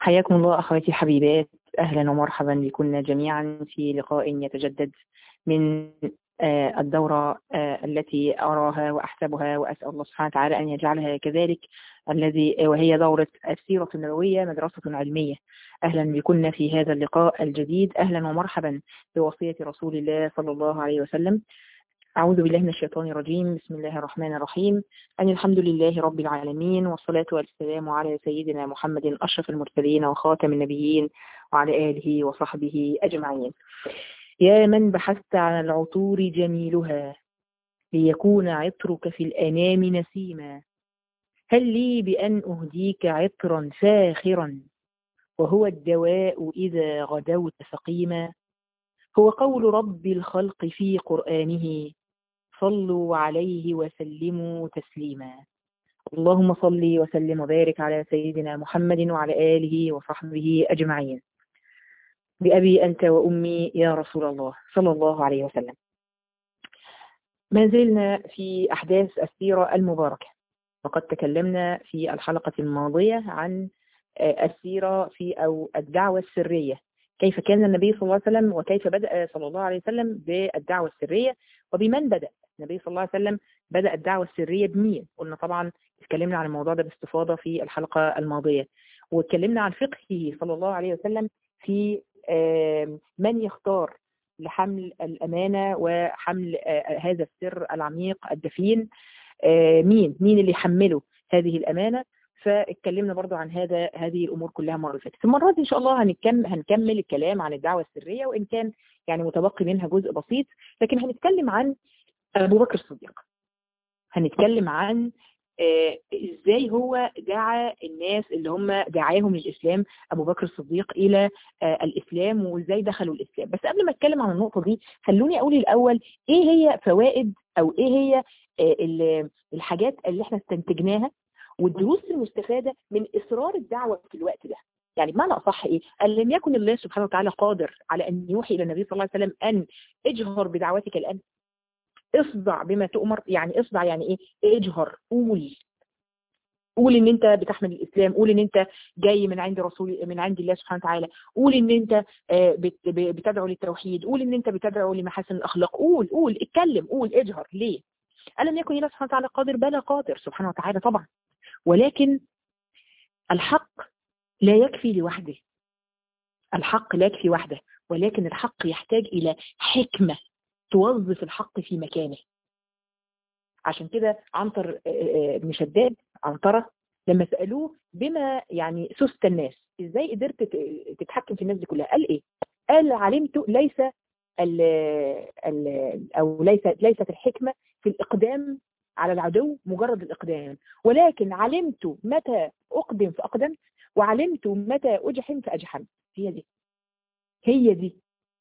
حياكم الله أخواتي الحبيبات أهلا ومرحبا بكم جميعا في لقاء يتجدد من الدورة التي أراها وأحسبها وأسأل الله سبحانه وتعالى أن يجعلها كذلك الذي وهي دورة السيرة النبوية مدرسة علمية أهلا بكم في هذا اللقاء الجديد أهلا ومرحبا بوصية رسول الله صلى الله عليه وسلم أعوذ بالله من الشيطان الرجيم بسم الله الرحمن الرحيم أن الحمد لله رب العالمين والصلاة والسلام على سيدنا محمد أشرف المرسلين وخاتم النبيين وعلى آله وصحبه أجمعين يا من بحثت عن العطور جميلها ليكون عطرك في الأنام نسيما هل لي بأن أهديك عطرا فاخرا وهو الدواء إذا غدوت سقيما هو قول رب الخلق في قرآنه صلوا عليه وسلموا تسليما اللهم صل وسلم وبارك على سيدنا محمد وعلى آله وصحبه أجمعين بأبي أنت وأمي يا رسول الله صلى الله عليه وسلم ما زلنا في أحداث السيرة المباركة وقد تكلمنا في الحلقة الماضية عن السيرة في أو الدعوة السرية كيف كان النبي صلى الله عليه وسلم وكيف بدأ صلى الله عليه وسلم بالدعوة السرية وبمن بدأ النبي صلى الله عليه وسلم بدأ الدعوة السرية بمين قلنا طبعا اتكلمنا عن الموضوع ده باستفاضة في الحلقة الماضية واتكلمنا عن فقهه صلى الله عليه وسلم في من يختار لحمل الأمانة وحمل هذا السر العميق الدفين مين مين اللي يحمله هذه الأمانة فاتكلمنا برضو عن هذا هذه الامور كلها المره اللي فاتت المره دي ان شاء الله هنكمل هنكمل الكلام عن الدعوه السريه وان كان يعني متبقي منها جزء بسيط لكن هنتكلم عن ابو بكر الصديق هنتكلم عن آه ازاي هو دعا الناس اللي هم دعاهم للاسلام ابو بكر الصديق الى آه الاسلام وازاي دخلوا الاسلام بس قبل ما اتكلم عن النقطه دي خلوني اقول الاول ايه هي فوائد او ايه هي آه الحاجات اللي احنا استنتجناها والدروس المستفادة من إصرار الدعوة في الوقت ده يعني بمعنى أصح إيه؟ أن لم يكن الله سبحانه وتعالى قادر على أن يوحي إلى النبي صلى الله عليه وسلم أن اجهر بدعوتك الآن اصدع بما تؤمر يعني اصدع يعني إيه اجهر قول قول ان انت بتحمل الاسلام قول ان انت جاي من عند رسول من عند الله سبحانه وتعالى قول ان انت بتدعو للتوحيد قول ان انت بتدعو لمحاسن الاخلاق قول قول اتكلم قول اجهر ليه ألم يكن الله سبحانه وتعالى قادر بلا قادر سبحانه وتعالى طبعا ولكن الحق لا يكفي لوحده الحق لا يكفي وحده ولكن الحق يحتاج إلى حكمة توظف الحق في مكانه عشان كده عنتر بن شداد عنترة لما سألوه بما يعني سست الناس ازاي قدرت تتحكم في الناس دي كلها قال ايه قال علمت ليس ال ال او ليس ليست الحكمة في الإقدام على العدو مجرد الإقدام ولكن علمت متى أقدم فأقدمت وعلمت متى أجحم فأجحم هي دي هي دي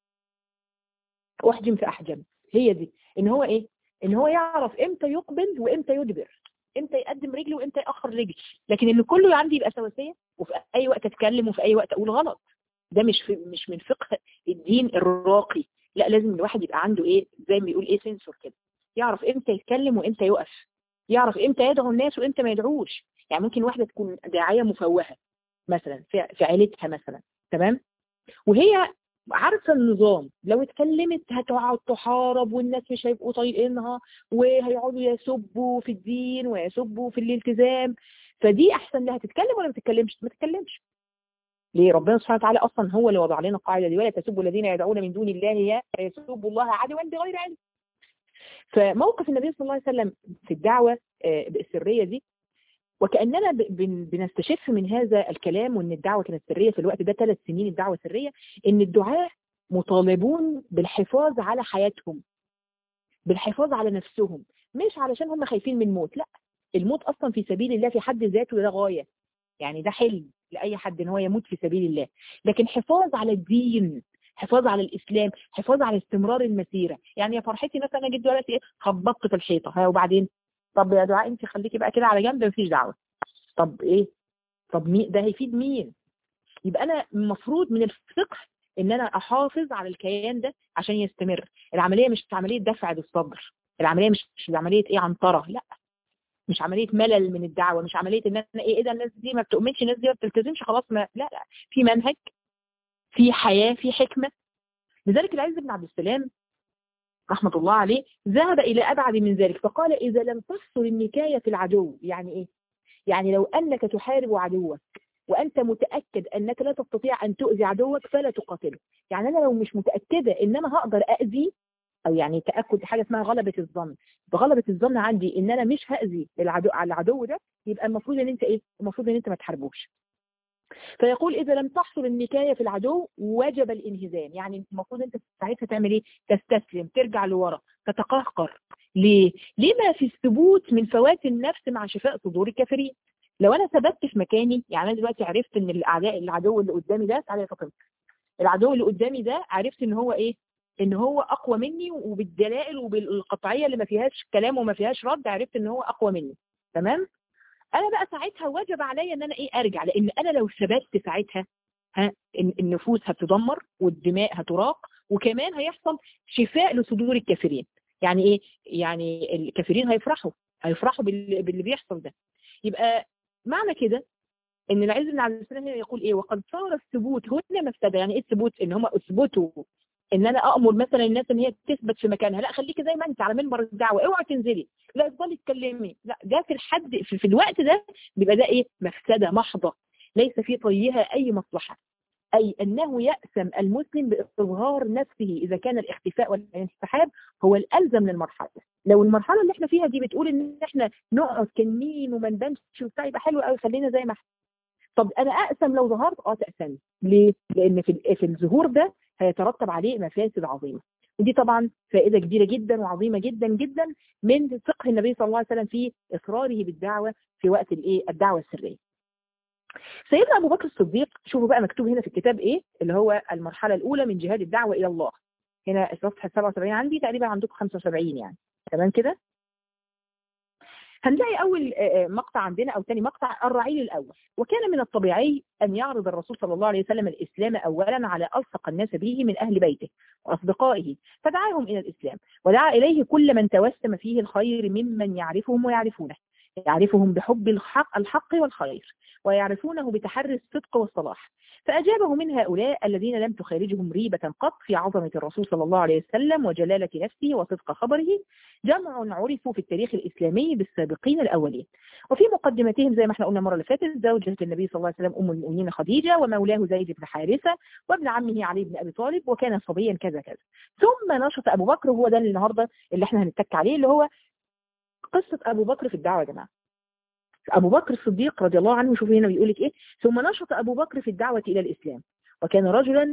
أحجم فأحجم هي دي إن هو إيه إن هو يعرف إمتى يقبل وإمتى يدبر إمتى يقدم رجلي وإمتى يأخر رجلي لكن إن كله عندي يبقى سواسية وفي أي وقت أتكلم وفي أي وقت أقول غلط ده مش في مش من فقه الدين الراقي لا لازم الواحد يبقى عنده ايه زي ما بيقول ايه سنسور كده يعرف امتى يتكلم وامتى يقف يعرف امتى يدعو الناس وامتى ما يدعوش يعني ممكن واحده تكون داعيه مفوهه مثلا في, في عيلتها مثلا تمام وهي عارفه النظام لو اتكلمت هتقعد تحارب والناس مش هيبقوا طايقينها وهيقعدوا يسبوا في الدين ويسبوا في الالتزام فدي احسن لها تتكلم ولا ما تتكلمش ما تتكلمش ليه ربنا سبحانه وتعالى اصلا هو اللي وضع لنا القاعده دي ولا تسبوا الذين يدعون من دون الله يسبوا الله عدوا بغير علم فموقف النبي صلى الله عليه وسلم في الدعوه السريه دي وكاننا بنستشف من هذا الكلام وان الدعوه كانت سريه في الوقت ده ثلاث سنين الدعوه سريه ان الدعاة مطالبون بالحفاظ على حياتهم بالحفاظ على نفسهم مش علشان هم خايفين من الموت لا الموت اصلا في سبيل الله في حد ذاته ده غايه يعني ده حلم لأي حد ان هو يموت في سبيل الله لكن حفاظ على الدين حفاظ على الإسلام حفاظ على استمرار المسيرة يعني يا فرحتي مثلا انا جيت دلوقتي ايه خبطت في الحيطة ها وبعدين طب يا دعاء انت خليكي بقى كده على جنب مفيش دعوة طب ايه طب مين ده هيفيد مين يبقى انا المفروض من الفقه ان انا احافظ على الكيان ده عشان يستمر العملية مش عملية دفع بالصدر العملية مش مش عملية ايه عنطرة لا مش عمليه ملل من الدعوه مش عمليه ان انا ايه ايه ده الناس دي ما بتؤمنش الناس دي ما بتلتزمش خلاص ما لا لا في منهج في حياه في حكمه لذلك العز بن عبد السلام رحمه الله عليه ذهب الى ابعد من ذلك فقال اذا لم تحصل النكايه في العدو يعني ايه يعني لو انك تحارب عدوك وانت متاكد انك لا تستطيع ان تؤذي عدوك فلا تقاتله يعني انا لو مش متاكده ان انا هقدر اذي او يعني تاكد حاجه اسمها غلبه الظن بغلبه الظن عندي ان انا مش هاذي العدو على العدو ده يبقى المفروض ان انت ايه المفروض ان انت ما تحاربوش فيقول اذا لم تحصل النكايه في العدو وجب الانهزام يعني المفروض انت ساعتها تعمل ايه تستسلم ترجع لورا تتقهقر ليه لما في الثبوت من فوات النفس مع شفاء صدور الكافرين لو انا ثبت في مكاني يعني انا دلوقتي عرفت ان الاعداء العدو اللي قدامي ده تعالى يا فاطمه العدو اللي قدامي ده عرفت ان هو ايه ان هو اقوى مني وبالدلائل وبالقطعيه اللي ما فيهاش كلام وما فيهاش رد عرفت ان هو اقوى مني تمام انا بقى ساعتها وجب عليا ان انا ايه ارجع لان انا لو ثبت ساعتها ها النفوس هتدمر والدماء هتراق وكمان هيحصل شفاء لصدور الكافرين يعني ايه يعني الكافرين هيفرحوا هيفرحوا باللي بيحصل ده يبقى معنى كده ان العز بن عبد السلام يقول ايه وقد صار الثبوت هنا مفسده يعني ايه الثبوت ان هم اثبتوا ان انا امر مثلا الناس ان هي تثبت في مكانها لا خليكي زي ما انت على منبر الدعوه اوعي تنزلي لا افضلي اتكلمي لا ده في الحد في, في الوقت ده بيبقى ده ايه مفسده محضه ليس في طيها اي مصلحه اي انه يأسم المسلم باظهار نفسه اذا كان الاختفاء والانسحاب هو الالزم للمرحله لو المرحله اللي احنا فيها دي بتقول ان احنا نقعد كنين وما نبانش وبتاع يبقى حلو قوي خلينا زي ما احنا طب انا اقسم لو ظهرت اه تأسم ليه لان في في الظهور ده هيترتب عليه مفاسد عظيمه ودي طبعا فائده كبيره جدا وعظيمه جدا جدا من فقه النبي صلى الله عليه وسلم في اصراره بالدعوه في وقت الايه الدعوه السريه سيدنا ابو بكر الصديق شوفوا بقى مكتوب هنا في الكتاب ايه اللي هو المرحله الاولى من جهاد الدعوه الى الله هنا الصفحه 77 عندي تقريبا عندكم 75 يعني تمام كده هنلاقي أول مقطع عندنا أو ثاني مقطع الرعيل الأول وكان من الطبيعي أن يعرض الرسول صلى الله عليه وسلم الإسلام أولا على ألصق الناس به من أهل بيته وأصدقائه فدعاهم إلى الإسلام ودعا إليه كل من توسم فيه الخير ممن يعرفهم ويعرفونه يعرفهم بحب الحق, الحق والخير ويعرفونه بتحري الصدق والصلاح فأجابه من هؤلاء الذين لم تخارجهم ريبة قط في عظمة الرسول صلى الله عليه وسلم وجلالة نفسه وصدق خبره جمع عرفوا في التاريخ الإسلامي بالسابقين الأولين وفي مقدمتهم زي ما احنا قلنا المرة اللي فاتت زوجة النبي صلى الله عليه وسلم أم المؤمنين خديجة ومولاه زيد بن حارثة وابن عمه علي بن أبي طالب وكان صبيا كذا كذا ثم نشط أبو بكر وهو ده النهاردة اللي احنا هنتك عليه اللي هو قصة أبو بكر في الدعوة يا جماعة أبو بكر الصديق رضي الله عنه شوفوا هنا بيقول لك إيه ثم نشط أبو بكر في الدعوة إلى الإسلام وكان رجلا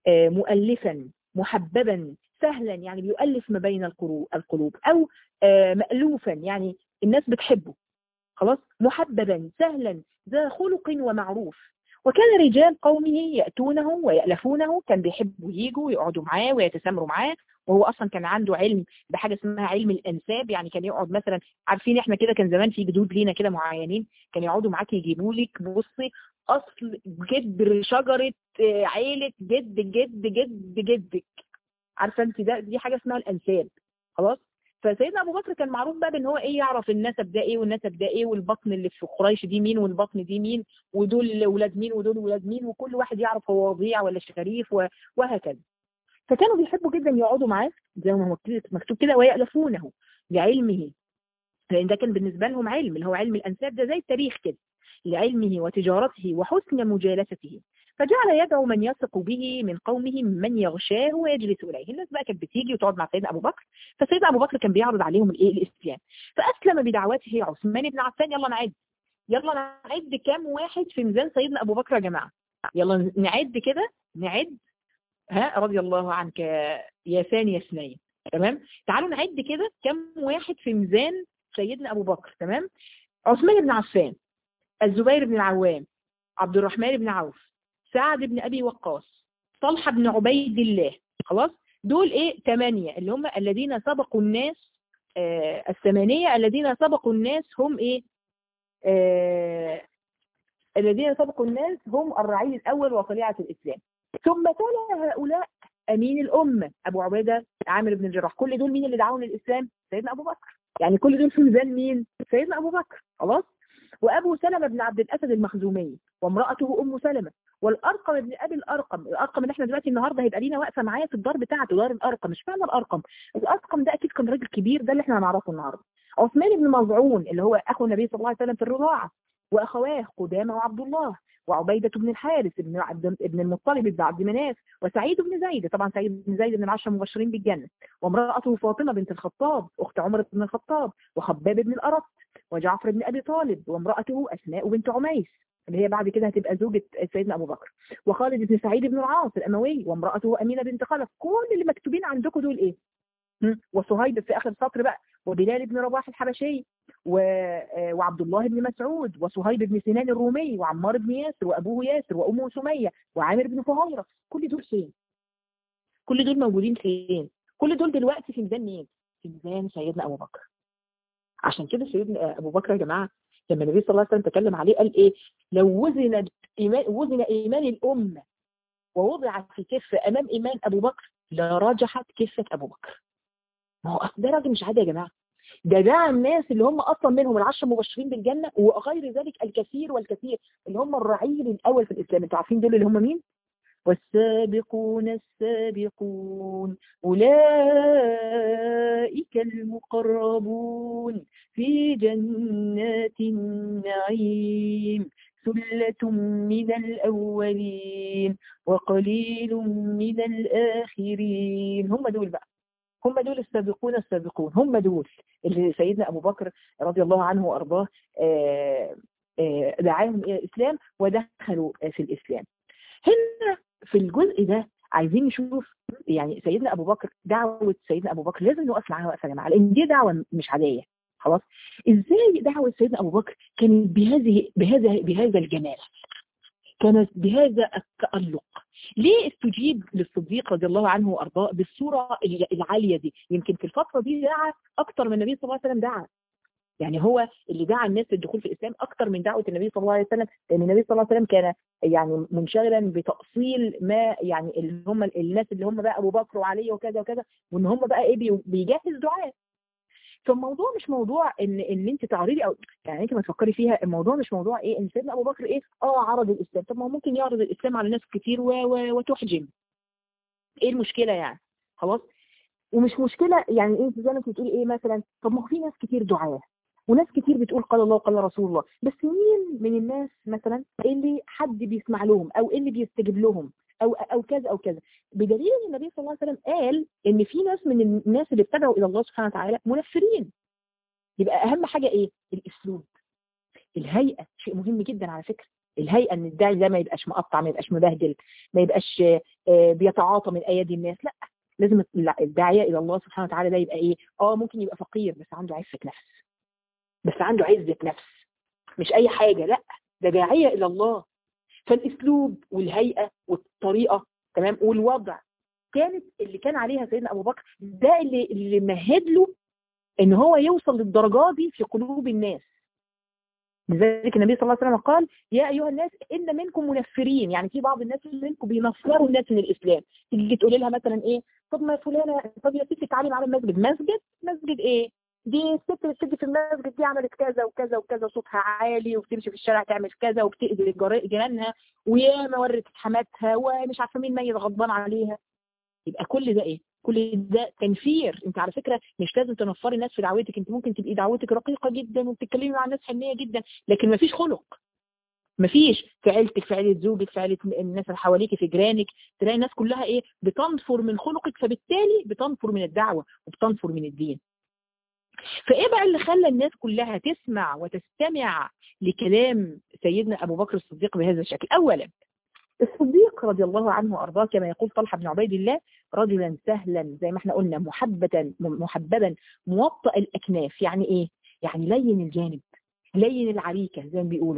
مؤلفا محببا سهلا يعني بيؤلف ما بين القلوب أو مألوفا يعني الناس بتحبه خلاص محببا سهلا ذا خلق ومعروف وكان رجال قومه يأتونه ويألفونه كان بيحبوا ييجوا ويقعدوا معاه ويتسامروا معاه وهو اصلا كان عنده علم بحاجه اسمها علم الانساب يعني كان يقعد مثلا عارفين احنا كده كان زمان في جدود لينا كده معينين كان يقعدوا معاك يجيبوا لك بصي اصل جدر شجره عيله جد جد جد جدك عارفه انت ده دي حاجه اسمها الانساب خلاص فسيدنا ابو بكر كان معروف بقى بان هو ايه يعرف النسب ده ايه والنسب ده ايه والبطن اللي في قريش دي مين والبطن دي مين ودول ولاد مين ودول ولاد مين وكل واحد يعرف هو وضيع ولا شريف وهكذا فكانوا بيحبوا جدا يقعدوا معاه زي ما هو مكتوب كده ويألفونه لعلمه لان ده كان بالنسبه لهم علم اللي هو علم الانساب ده زي التاريخ كده لعلمه وتجارته وحسن مجالسته فجعل يدعو من يثق به من قومه من يغشاه ويجلس اليه الناس بقى كانت بتيجي وتقعد مع سيدنا ابو بكر فسيدنا ابو بكر كان بيعرض عليهم الايه الاسلام فاسلم بدعوته عثمان بن عفان يلا نعد يلا نعد كام واحد في ميزان سيدنا ابو بكر يا جماعه يلا نعد كده نعد ها رضي الله عنك يا ثاني اثنين تمام تعالوا نعد كده كم واحد في ميزان سيدنا ابو بكر تمام عثمان بن عفان الزبير بن العوام عبد الرحمن بن عوف سعد بن ابي وقاص طلحه بن عبيد الله خلاص دول ايه ثمانية اللي هم الذين سبقوا الناس آه الثمانية الذين سبقوا الناس هم ايه آه الذين سبقوا الناس هم الرعيل الاول وطليعة الاسلام ثم تلا هؤلاء أمين الأمة أبو عبيدة عامر بن الجراح كل دول مين اللي دعاهم للإسلام سيدنا أبو بكر يعني كل دول في ميزان مين سيدنا ابو بكر خلاص وابو سلمة بن عبد الاسد المخزومي وامرأته ام سلمة والارقم ابن ابي الارقم الارقم اللي احنا دلوقتي النهارده هيبقى لينا واقفه معايا في الدار بتاعته دار الارقم مش معنى الارقم الارقم ده اكيد كان راجل كبير ده اللي احنا هنعرفه النهارده عثمان بن مظعون اللي هو اخو النبي صلى الله عليه وسلم في الرضاعه واخواه قدامه وعبد الله وعبيدة بن الحارث بن عبد ابن المطلب بن عبد مناف وسعيد بن زيد طبعا سعيد بن زيد من العشرة المبشرين بالجنة وامرأته فاطمة بنت الخطاب أخت عمر بن الخطاب وخباب بن الأرط وجعفر بن أبي طالب وامرأته أسماء بنت عميس اللي هي بعد كده هتبقى زوجة سيدنا أبو بكر وخالد بن سعيد بن العاص الأموي وامرأته أمينة بنت خلف كل اللي مكتوبين عندكم دول إيه وصهيب في آخر سطر بقى وبلال بن رواح الحبشي وعبد الله بن مسعود وصهيب بن سنان الرومي وعمار بن ياسر وأبوه ياسر وأمه سمية وعامر بن فهيرة كل دول فين كل دول موجودين فين كل دول دلوقتي في ميزان مين في ميزان سيدنا أبو بكر عشان كده سيدنا أبو بكر يا جماعة لما النبي صلى الله عليه وسلم تكلم عليه قال إيه لو وزن إيمان, وزن إيمان الأمة ووضع في كفة أمام إيمان أبو بكر لرجحت كفة أبو بكر ما هو ده راجل مش عادي يا جماعة ده ده الناس اللي هم اصلا منهم العشر مبشرين بالجنة وغير ذلك الكثير والكثير اللي هم الرعيل الاول في الاسلام انتوا عارفين دول اللي هم مين والسابقون السابقون أولئك المقربون في جنات النعيم ثلة من الأولين وقليل من الآخرين هم دول بقى هم دول السابقون السابقون هم دول اللي سيدنا أبو بكر رضي الله عنه وأرضاه دعاهم إلى الإسلام ودخلوا في الإسلام هنا في الجزء ده عايزين نشوف يعني سيدنا أبو بكر دعوة سيدنا أبو بكر لازم نوقف معاها وقفة يا جماعة لأن دي دعوة مش عادية خلاص ازاي دعوة سيدنا أبو بكر كانت بهذه بهذا بهذا الجمال كانت بهذا التألق ليه استجيب للصديق رضي الله عنه وارضاه بالصوره العاليه دي يمكن في الفتره دي دعا اكتر من النبي صلى الله عليه وسلم دعا يعني هو اللي دعا الناس للدخول في الاسلام اكتر من دعوه النبي صلى الله عليه وسلم لان النبي صلى الله عليه وسلم كان يعني منشغلا بتاصيل ما يعني اللي هم الناس اللي هم بقى ابو بكر وعلي وكذا وكذا وان هم بقى ايه بيجهز دعاه فالموضوع مش موضوع ان ان انت تعرضي او يعني انت ما تفكري فيها الموضوع مش موضوع ايه ان سيدنا ابو بكر ايه اه عرض الاسلام طب ما هو ممكن يعرض الاسلام على ناس كتير و... و... وتحجم ايه المشكله يعني خلاص ومش مشكله يعني ايه زي ما انت بتقولي ايه مثلا طب ما هو في ناس كتير دعاه وناس كتير بتقول قال الله وقال رسول الله بس مين من الناس مثلا اللي حد بيسمع لهم او اللي بيستجيب لهم او او كذا او كذا بدليل ان النبي صلى الله عليه وسلم قال ان في ناس من الناس اللي ابتدعوا الى الله سبحانه وتعالى منفرين يبقى اهم حاجه ايه الاسلوب الهيئه شيء مهم جدا على فكره الهيئه ان الداعي ده ما يبقاش مقطع ما يبقاش مبهدل ما يبقاش بيتعاطى من ايادي الناس لا لازم الداعيه الى الله سبحانه وتعالى ده يبقى ايه اه ممكن يبقى فقير بس عنده عفه نفس بس عنده عزه نفس مش اي حاجه لا ده داعيه الى الله فالاسلوب والهيئه والطريقه تمام والوضع كانت اللي كان عليها سيدنا ابو بكر ده اللي اللي مهد له ان هو يوصل للدرجه دي في قلوب الناس لذلك النبي صلى الله عليه وسلم قال يا ايها الناس ان منكم منفرين يعني في بعض الناس منكم بينفروا الناس من الاسلام تيجي تقولي لها مثلا ايه طب ما فلانه طب يا ستي تعالي معانا المسجد مسجد مسجد ايه دي الست اللي بتيجي في المسجد دي عملت كذا وكذا وكذا صوتها عالي وبتمشي في الشارع تعمل كذا وبتأذي جيرانها وياما ورت حماتها ومش عارفه مين ميت غضبان عليها يبقى كل ده ايه كل ده تنفير انت على فكره مش لازم تنفري الناس في دعوتك انت ممكن تبقي دعوتك رقيقه جدا وبتتكلمي مع الناس حنيه جدا لكن مفيش خلق مفيش في عيلتك في عيله زوجك في عيله الناس اللي حواليك في جيرانك تلاقي الناس كلها ايه بتنفر من خلقك فبالتالي بتنفر من الدعوه وبتنفر من الدين فايه بقى اللي خلى الناس كلها تسمع وتستمع لكلام سيدنا ابو بكر الصديق بهذا الشكل اولا الصديق رضي الله عنه وارضاه كما يقول طلحه بن عبيد الله رجلا سهلا زي ما احنا قلنا محبة محببا موطئ الاكناف يعني ايه يعني لين الجانب لين العريكه زي ما بيقولوا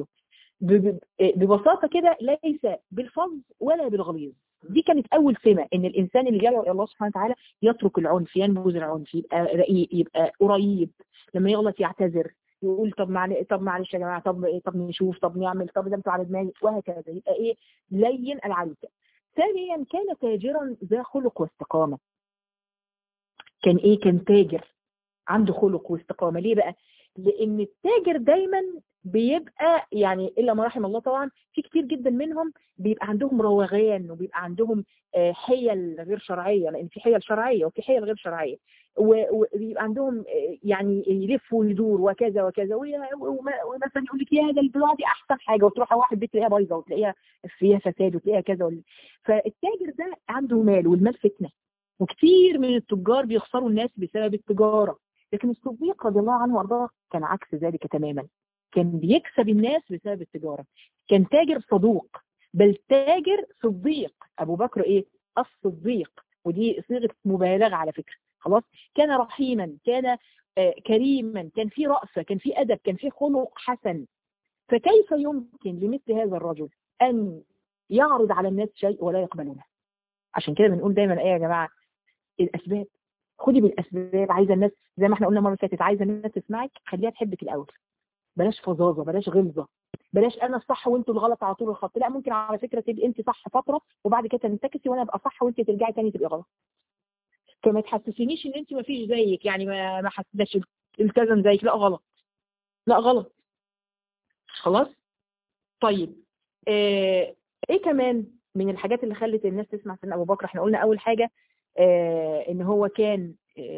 ببساطه كده ليس بالفظ ولا بالغليظ دي كانت اول سمه ان الانسان اللي يدعو الى الله سبحانه وتعالى يترك العنف ينبذ العنف يبقى رقيق يبقى قريب لما يغلط يعتذر يقول طب معلش طب معلش يا جماعه طب ايه طب نشوف طب نعمل طب ده انتوا على دماغي وهكذا يبقى ايه لين العريكه ثانيا كان تاجرا ذا خلق واستقامه كان ايه كان تاجر عنده خلق واستقامه ليه بقى لان التاجر دايما بيبقى يعني الا ما رحم الله طبعا في كتير جدا منهم بيبقى عندهم روغان وبيبقى عندهم حيل غير شرعيه لان في حيل شرعيه وفي حيل غير شرعيه وبيبقى عندهم يعني يلف ويدور وكذا وكذا ومثلا يقول لك يا ده البضاعه دي احسن حاجه وتروح واحد بيت تلاقيها بايظه وتلاقيها فيها فساد وتلاقيها كذا فالتاجر ده عنده مال والمال فتنه وكتير من التجار بيخسروا الناس بسبب التجاره لكن الصديق رضي الله عنه وارضاه كان عكس ذلك تماما كان بيكسب الناس بسبب التجارة كان تاجر صدوق بل تاجر صديق أبو بكر إيه الصديق ودي صيغة مبالغة على فكرة خلاص كان رحيما كان آه كريما كان في رأفة كان في أدب كان في خلق حسن فكيف يمكن لمثل هذا الرجل أن يعرض على الناس شيء ولا يقبلونه عشان كده بنقول دايما ايه يا جماعة الأسباب خدي بالأسباب عايزة الناس زي ما احنا قلنا المرة اللي فاتت عايزة الناس تسمعك خليها تحبك الأول بلاش فظاظه بلاش غلظه بلاش انا الصح وانتوا الغلط على طول الخط لا ممكن على فكره تبقي انت صح فتره وبعد كده تنتكسي وانا ابقى صح وانت ترجعي تاني تبقي غلط فما تحسسنيش ان انت ما فيش زيك يعني ما ما حسيتش التزم زيك لا غلط لا غلط خلاص طيب آه ايه كمان من الحاجات اللي خلت الناس تسمع سيدنا ابو بكر احنا قلنا اول حاجه آه ان هو كان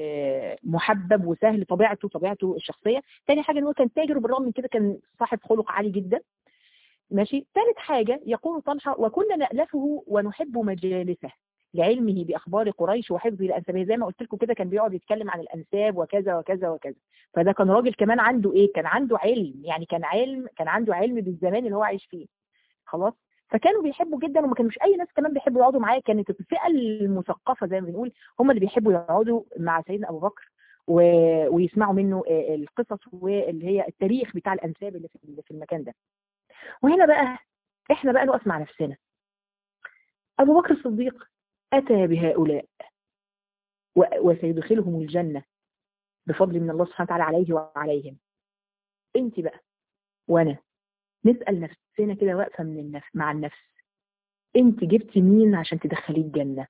محبب وسهل طبيعته طبيعته الشخصية تاني حاجة ان هو كان تاجر وبالرغم من كده كان صاحب خلق عالي جدا ماشي ثالث حاجة يقول طلحة وكنا نألفه ونحب مجالسه لعلمه بأخبار قريش وحفظه لأنسابه زي ما قلت لكم كده كان بيقعد يتكلم عن الأنساب وكذا وكذا وكذا فده كان راجل كمان عنده إيه كان عنده علم يعني كان علم كان عنده علم بالزمان اللي هو عايش فيه خلاص فكانوا بيحبوا جدا وما كانوش اي ناس كمان بيحبوا يقعدوا معاه كانت الفئه المثقفه زي ما بنقول هم اللي بيحبوا يقعدوا مع سيدنا ابو بكر و... ويسمعوا منه القصص واللي هي التاريخ بتاع الانساب اللي في في المكان ده وهنا بقى احنا بقى نقف مع نفسنا ابو بكر الصديق اتى بهؤلاء و... وسيدخلهم الجنه بفضل من الله سبحانه وتعالى عليه وعليهم انت بقى وانا نسأل نفسنا كده واقفة من النفس مع النفس انت جبتي مين عشان تدخليه الجنة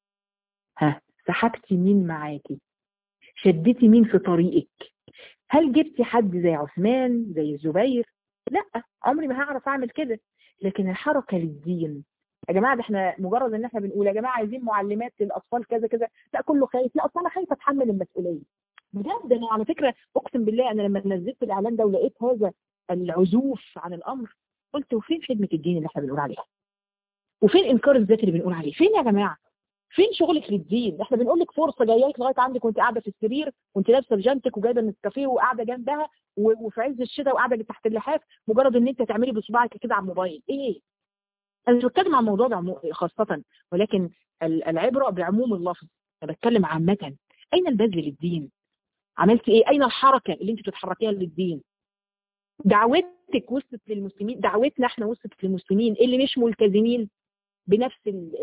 ها سحبتي مين معاكي شدتي مين في طريقك هل جبتي حد زي عثمان زي الزبير لا عمري ما هعرف اعمل كده لكن الحركة للدين يا جماعة ده احنا مجرد ان احنا بنقول يا جماعة عايزين معلمات للاطفال كذا كذا لا كله خايف لا اصلا انا خايفة اتحمل المسؤولية بجد انا على فكرة اقسم بالله انا لما نزلت الاعلان ده ولقيت هذا العزوف عن الامر قلت وفين خدمة الدين اللي احنا بنقول عليها وفين انكار الذات اللي بنقول عليه فين يا جماعة فين شغلك للدين احنا بنقول لك فرصه جايه لك لغايه عندك وانت قاعده في السرير وانت لابسه بيجامتك وجايبه النسكافيه وقاعده جنبها وفي عز الشتاء وقاعده تحت اللحاف مجرد ان انت تعملي بصباعك كده على الموبايل ايه انا مش بتكلم عن الموضوع ده خاصه ولكن العبره بعموم اللفظ انا بتكلم عامه اين البذل للدين عملتي ايه اين الحركه اللي انت بتتحركيها للدين دعوتك وصلت للمسلمين دعوتنا احنا وصلت للمسلمين اللي مش ملتزمين بنفس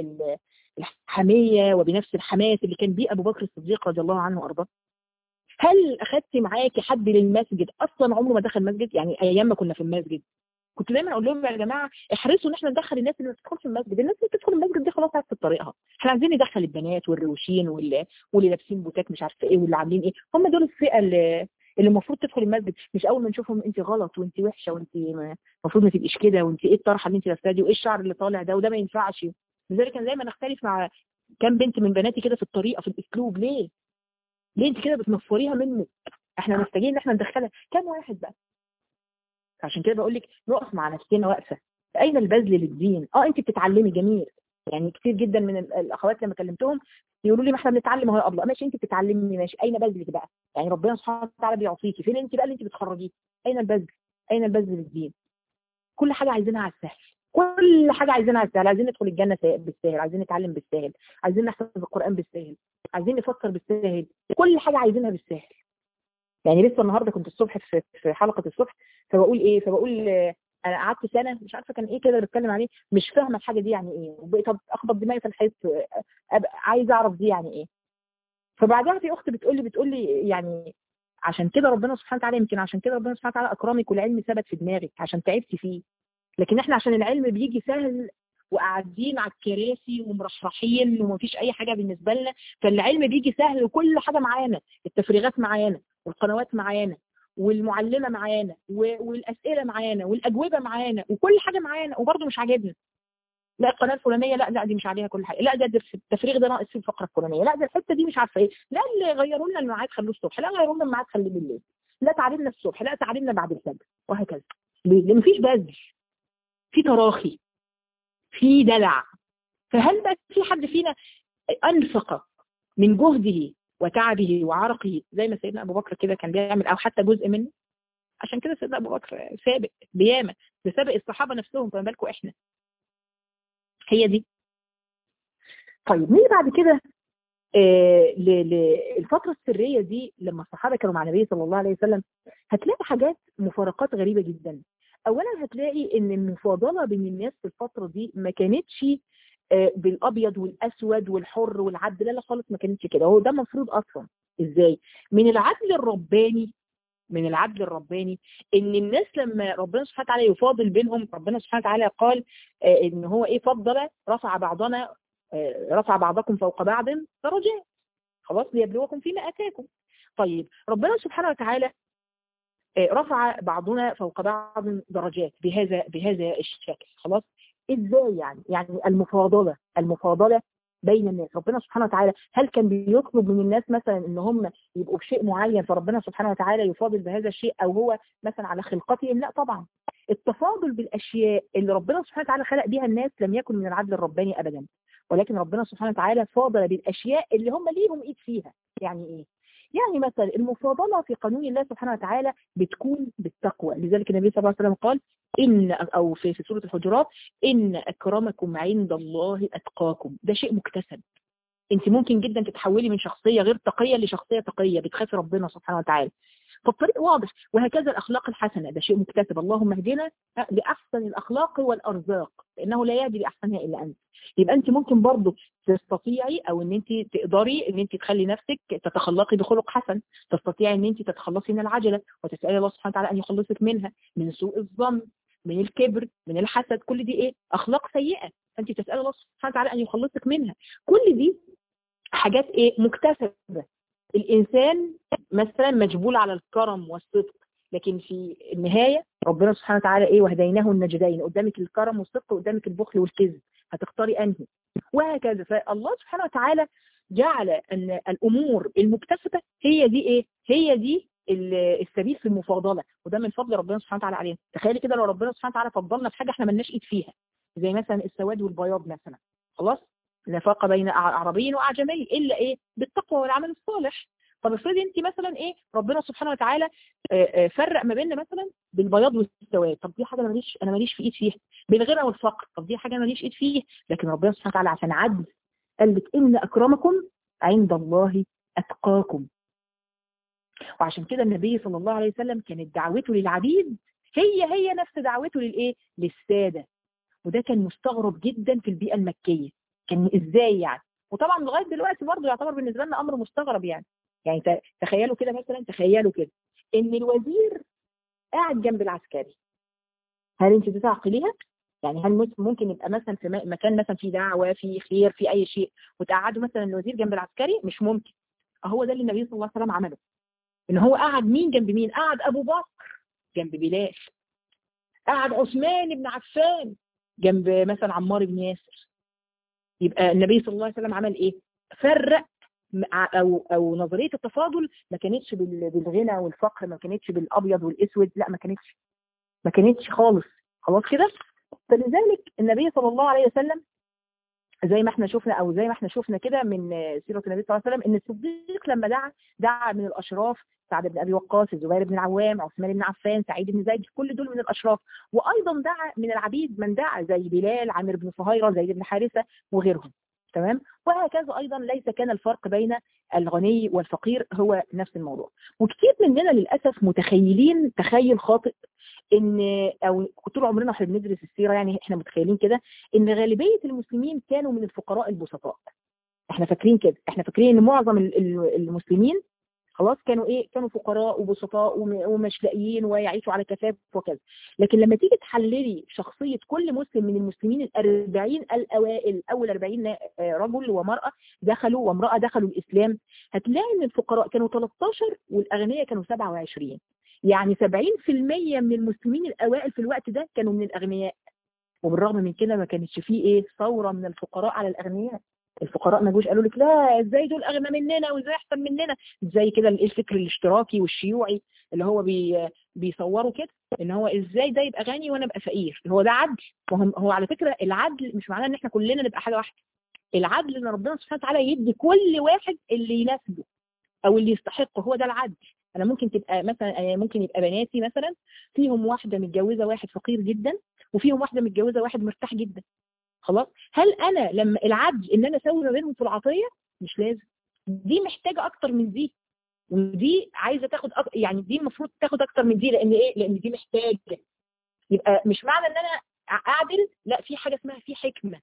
الحمية وبنفس الحماس اللي كان بيه أبو بكر الصديق رضي الله عنه وأرضاه هل أخدت معاكي حد للمسجد أصلا عمره ما دخل مسجد يعني أيام ما كنا في المسجد كنت دايما اقول لهم يا جماعه احرصوا ان احنا ندخل الناس اللي ما بتدخلش المسجد الناس اللي بتدخل المسجد دي خلاص عرفت طريقها احنا عايزين ندخل البنات والروشين واللي واللي لابسين بوتات مش عارفه ايه واللي عاملين ايه هم دول الفئه اللي اللي المفروض تدخل المسجد مش اول ما نشوفهم انت غلط وانت وحشه وانت المفروض ما تبقيش كده وانت ايه الطرحه اللي انت لابساها دي وايه الشعر اللي طالع ده وده ما ينفعش لذلك كان دايما اختلف مع كام بنت من بناتي كده في الطريقه في الاسلوب ليه؟ ليه انت كده بتنفريها منك؟ احنا محتاجين ان احنا ندخلها كام واحد بقى؟ عشان كده بقول لك نقف مع نفسنا واقفه اين البذل للدين؟ اه انت بتتعلمي جميل يعني كتير جدا من الاخوات لما كلمتهم يقولوا لي ما احنا بنتعلم اهو يا ابله ماشي انت بتتعلمي ماشي اين بذلك بقى؟ يعني ربنا سبحانه وتعالى بيعطيكي فين انت بقى اللي انت بتخرجيه؟ اين البذل؟ اين البذل للدين؟ كل حاجه عايزينها على السهل كل حاجة عايزينها على السهل عايزين ندخل الجنة بالسهل عايزين نتعلم بالسهل عايزين نحفظ القرآن بالسهل عايزين نفكر بالسهل كل حاجة عايزينها بالسهل يعني لسه النهاردة كنت الصبح في في حلقة الصبح فبقول ايه فبقول انا قعدت سنة مش عارفة كان ايه كده بتكلم عليه مش فاهمة الحاجة دي يعني ايه طب اخبط دماغي في الحيط عايزة اعرف دي يعني ايه فبعدها في اخت بتقول لي بتقول لي يعني عشان كده ربنا سبحانه وتعالى يمكن عشان كده ربنا سبحانه وتعالى اكرمك والعلم ثبت في دماغك عشان تعبتي فيه لكن احنا عشان العلم بيجي سهل وقاعدين على الكراسي ومرحرحين ومفيش اي حاجه بالنسبه لنا فالعلم بيجي سهل وكل حاجه معانا التفريغات معانا والقنوات معانا والمعلمه معانا والاسئله معانا والاجوبه معانا وكل حاجه معانا وبرضه مش عاجبنا لا القناه الفلانيه لا لا دي مش عليها كل حاجه لا ده التفريغ ده ناقص في الفقره الفلانيه لا ده الحته دي مش عارفه ايه لا اللي غيروا لنا الميعاد خلوه الصبح لا غيروا لنا الميعاد خليه بالليل لا تعليمنا الصبح لا تعليمنا بعد الفجر وهكذا ليه؟ لان مفيش بذل في تراخي في دلع فهل بقى في حد فينا انفق من جهده وتعبه وعرقه زي ما سيدنا ابو بكر كده كان بيعمل او حتى جزء منه عشان كده سيدنا ابو بكر سابق بيامه بسابق الصحابه نفسهم فما بالكم احنا هي دي طيب نيجي بعد كده آه للفترة السرية دي لما الصحابة كانوا مع النبي صلى الله عليه وسلم هتلاقي حاجات مفارقات غريبة جدا اولا هتلاقي ان المفاضلة بين الناس في الفترة دي ما كانتش آه بالابيض والاسود والحر والعبد لا لا خالص ما كانتش كده هو ده المفروض اصلا ازاي من العدل الرباني من العدل الرباني ان الناس لما ربنا سبحانه وتعالى يفاضل بينهم ربنا سبحانه وتعالى قال آه ان هو ايه فضل رفع بعضنا آه رفع بعضكم فوق بعض درجات خلاص ليبلوكم فيما اتاكم طيب ربنا سبحانه وتعالى آه رفع بعضنا فوق بعض درجات بهذا بهذا الشكل خلاص ازاي يعني يعني المفاضله المفاضله بين الناس ربنا سبحانه وتعالى هل كان بيطلب من الناس مثلا ان هم يبقوا بشيء معين فربنا سبحانه وتعالى يفاضل بهذا الشيء او هو مثلا على خلقتهم لا طبعا التفاضل بالاشياء اللي ربنا سبحانه وتعالى خلق بيها الناس لم يكن من العدل الرباني ابدا ولكن ربنا سبحانه وتعالى فاضل بالاشياء اللي هم ليهم ايد فيها يعني ايه يعني مثلا المفاضلة في قانون الله سبحانه وتعالى بتكون بالتقوى لذلك النبي صلى الله عليه وسلم قال إن أو في, في سورة الحجرات إن أكرمكم عند الله أتقاكم ده شيء مكتسب انت ممكن جدا تتحولي من شخصية غير تقية لشخصية تقية بتخافي ربنا سبحانه وتعالى فالطريق واضح وهكذا الأخلاق الحسنة ده شيء مكتسب اللهم اهدنا لأحسن الأخلاق والأرزاق لأنه لا يهدي لأحسنها إلا أنت يبقى أنت ممكن برضه تستطيعي أو أن أنت تقدري أن أنت تخلي نفسك تتخلقي بخلق حسن تستطيعي أن أنت تتخلصي من العجلة وتسألي الله سبحانه وتعالى أن يخلصك منها من سوء الظن من الكبر من الحسد كل دي ايه اخلاق سيئة فانت تسأل الله سبحانه وتعالى ان يخلصك منها كل دي حاجات ايه مكتسبة الانسان مثلا مجبول على الكرم والصدق لكن في النهاية ربنا سبحانه وتعالى ايه وهديناه النجدين قدامك الكرم والصدق وقدامك البخل والكذب هتختاري انهي وهكذا فالله سبحانه وتعالى جعل ان الامور المكتسبة هي دي ايه هي دي السبيل في المفاضله وده من فضل ربنا سبحانه وتعالى علينا تخيلي كده لو ربنا سبحانه وتعالى فضلنا في حاجه احنا مالناش ايد فيها زي مثلا السواد والبياض مثلا خلاص نفاق بين عربي واعجمي الا ايه بالتقوى والعمل الصالح طب افرضي انت مثلا ايه ربنا سبحانه وتعالى فرق ما بيننا مثلا بالبياض والسواد طب دي حاجه انا ماليش انا ماليش في ايد فيها بالغنى والفقر طب دي حاجه انا ماليش ايد فيها لكن ربنا سبحانه وتعالى عشان عدل قال لك ان اكرمكم عند الله اتقاكم وعشان كده النبي صلى الله عليه وسلم كانت دعوته للعبيد هي هي نفس دعوته للايه للساده وده كان مستغرب جدا في البيئه المكيه كان ازاي يعني وطبعا لغايه دلوقتي برضه يعتبر بالنسبه لنا امر مستغرب يعني يعني تخيلوا كده مثلا تخيلوا كده ان الوزير قاعد جنب العسكري هل انت تعقليها يعني هل ممكن يبقى مثلا في مكان مثلا في دعوه في خير في اي شيء وتقعدوا مثلا الوزير جنب العسكري مش ممكن هو ده اللي النبي صلى الله عليه وسلم عمله ان هو قعد مين جنب مين قعد ابو بكر جنب بلال قعد عثمان بن عفان جنب مثلا عمار بن ياسر يبقى النبي صلى الله عليه وسلم عمل ايه فرق او او نظريه التفاضل ما كانتش بالغنى والفقر ما كانتش بالابيض والاسود لا ما كانتش ما كانتش خالص خلاص كده فلذلك النبي صلى الله عليه وسلم زي ما احنا شفنا او زي ما احنا شفنا كده من سيره النبي صلى الله عليه وسلم ان الصديق لما دعا دعا من الاشراف سعد بن ابي وقاص الزبير بن العوام عثمان بن عفان سعيد بن زيد كل دول من الاشراف وايضا دعا من العبيد من دعا زي بلال عامر بن فهيره زيد بن حارثه وغيرهم تمام وهكذا ايضا ليس كان الفرق بين الغني والفقير هو نفس الموضوع وكثير مننا للاسف متخيلين تخيل خاطئ ان او طول عمرنا احنا بندرس السيره يعني احنا متخيلين كده ان غالبيه المسلمين كانوا من الفقراء البسطاء احنا فاكرين كده احنا فاكرين ان معظم المسلمين خلاص كانوا ايه كانوا فقراء وبسطاء ومش لاقيين ويعيشوا على كفاف وكذا لكن لما تيجي تحللي شخصيه كل مسلم من المسلمين الأربعين الاوائل اول 40 رجل ومراه دخلوا وامراه دخلوا الاسلام هتلاقي ان الفقراء كانوا 13 والاغنياء كانوا 27 يعني 70% من المسلمين الاوائل في الوقت ده كانوا من الاغنياء وبالرغم من كده ما كانتش فيه ايه ثوره من الفقراء على الاغنياء الفقراء ما جوش قالوا لك لا ازاي دول اغنى مننا وازاي احسن مننا زي كده الفكر الاشتراكي والشيوعي اللي هو بي بيصوروا كده ان هو ازاي ده يبقى غني وانا ابقى فقير هو ده عدل هو على فكره العدل مش معناه ان احنا كلنا نبقى حاجه واحده العدل ان ربنا سبحانه وتعالى يدي كل واحد اللي يناسبه او اللي يستحقه هو ده العدل انا ممكن تبقى مثلا ممكن يبقى بناتي مثلا فيهم واحده متجوزه واحد فقير جدا وفيهم واحده متجوزه واحد مرتاح جدا خلاص هل انا لما العدل ان انا اسوي ما بينهم في العطيه مش لازم دي محتاجه اكتر من دي ودي عايزه تاخد أك... يعني دي المفروض تاخد اكتر من دي لان ايه لان دي محتاجه يبقى مش معنى ان انا اعدل لا في حاجه اسمها في حكمه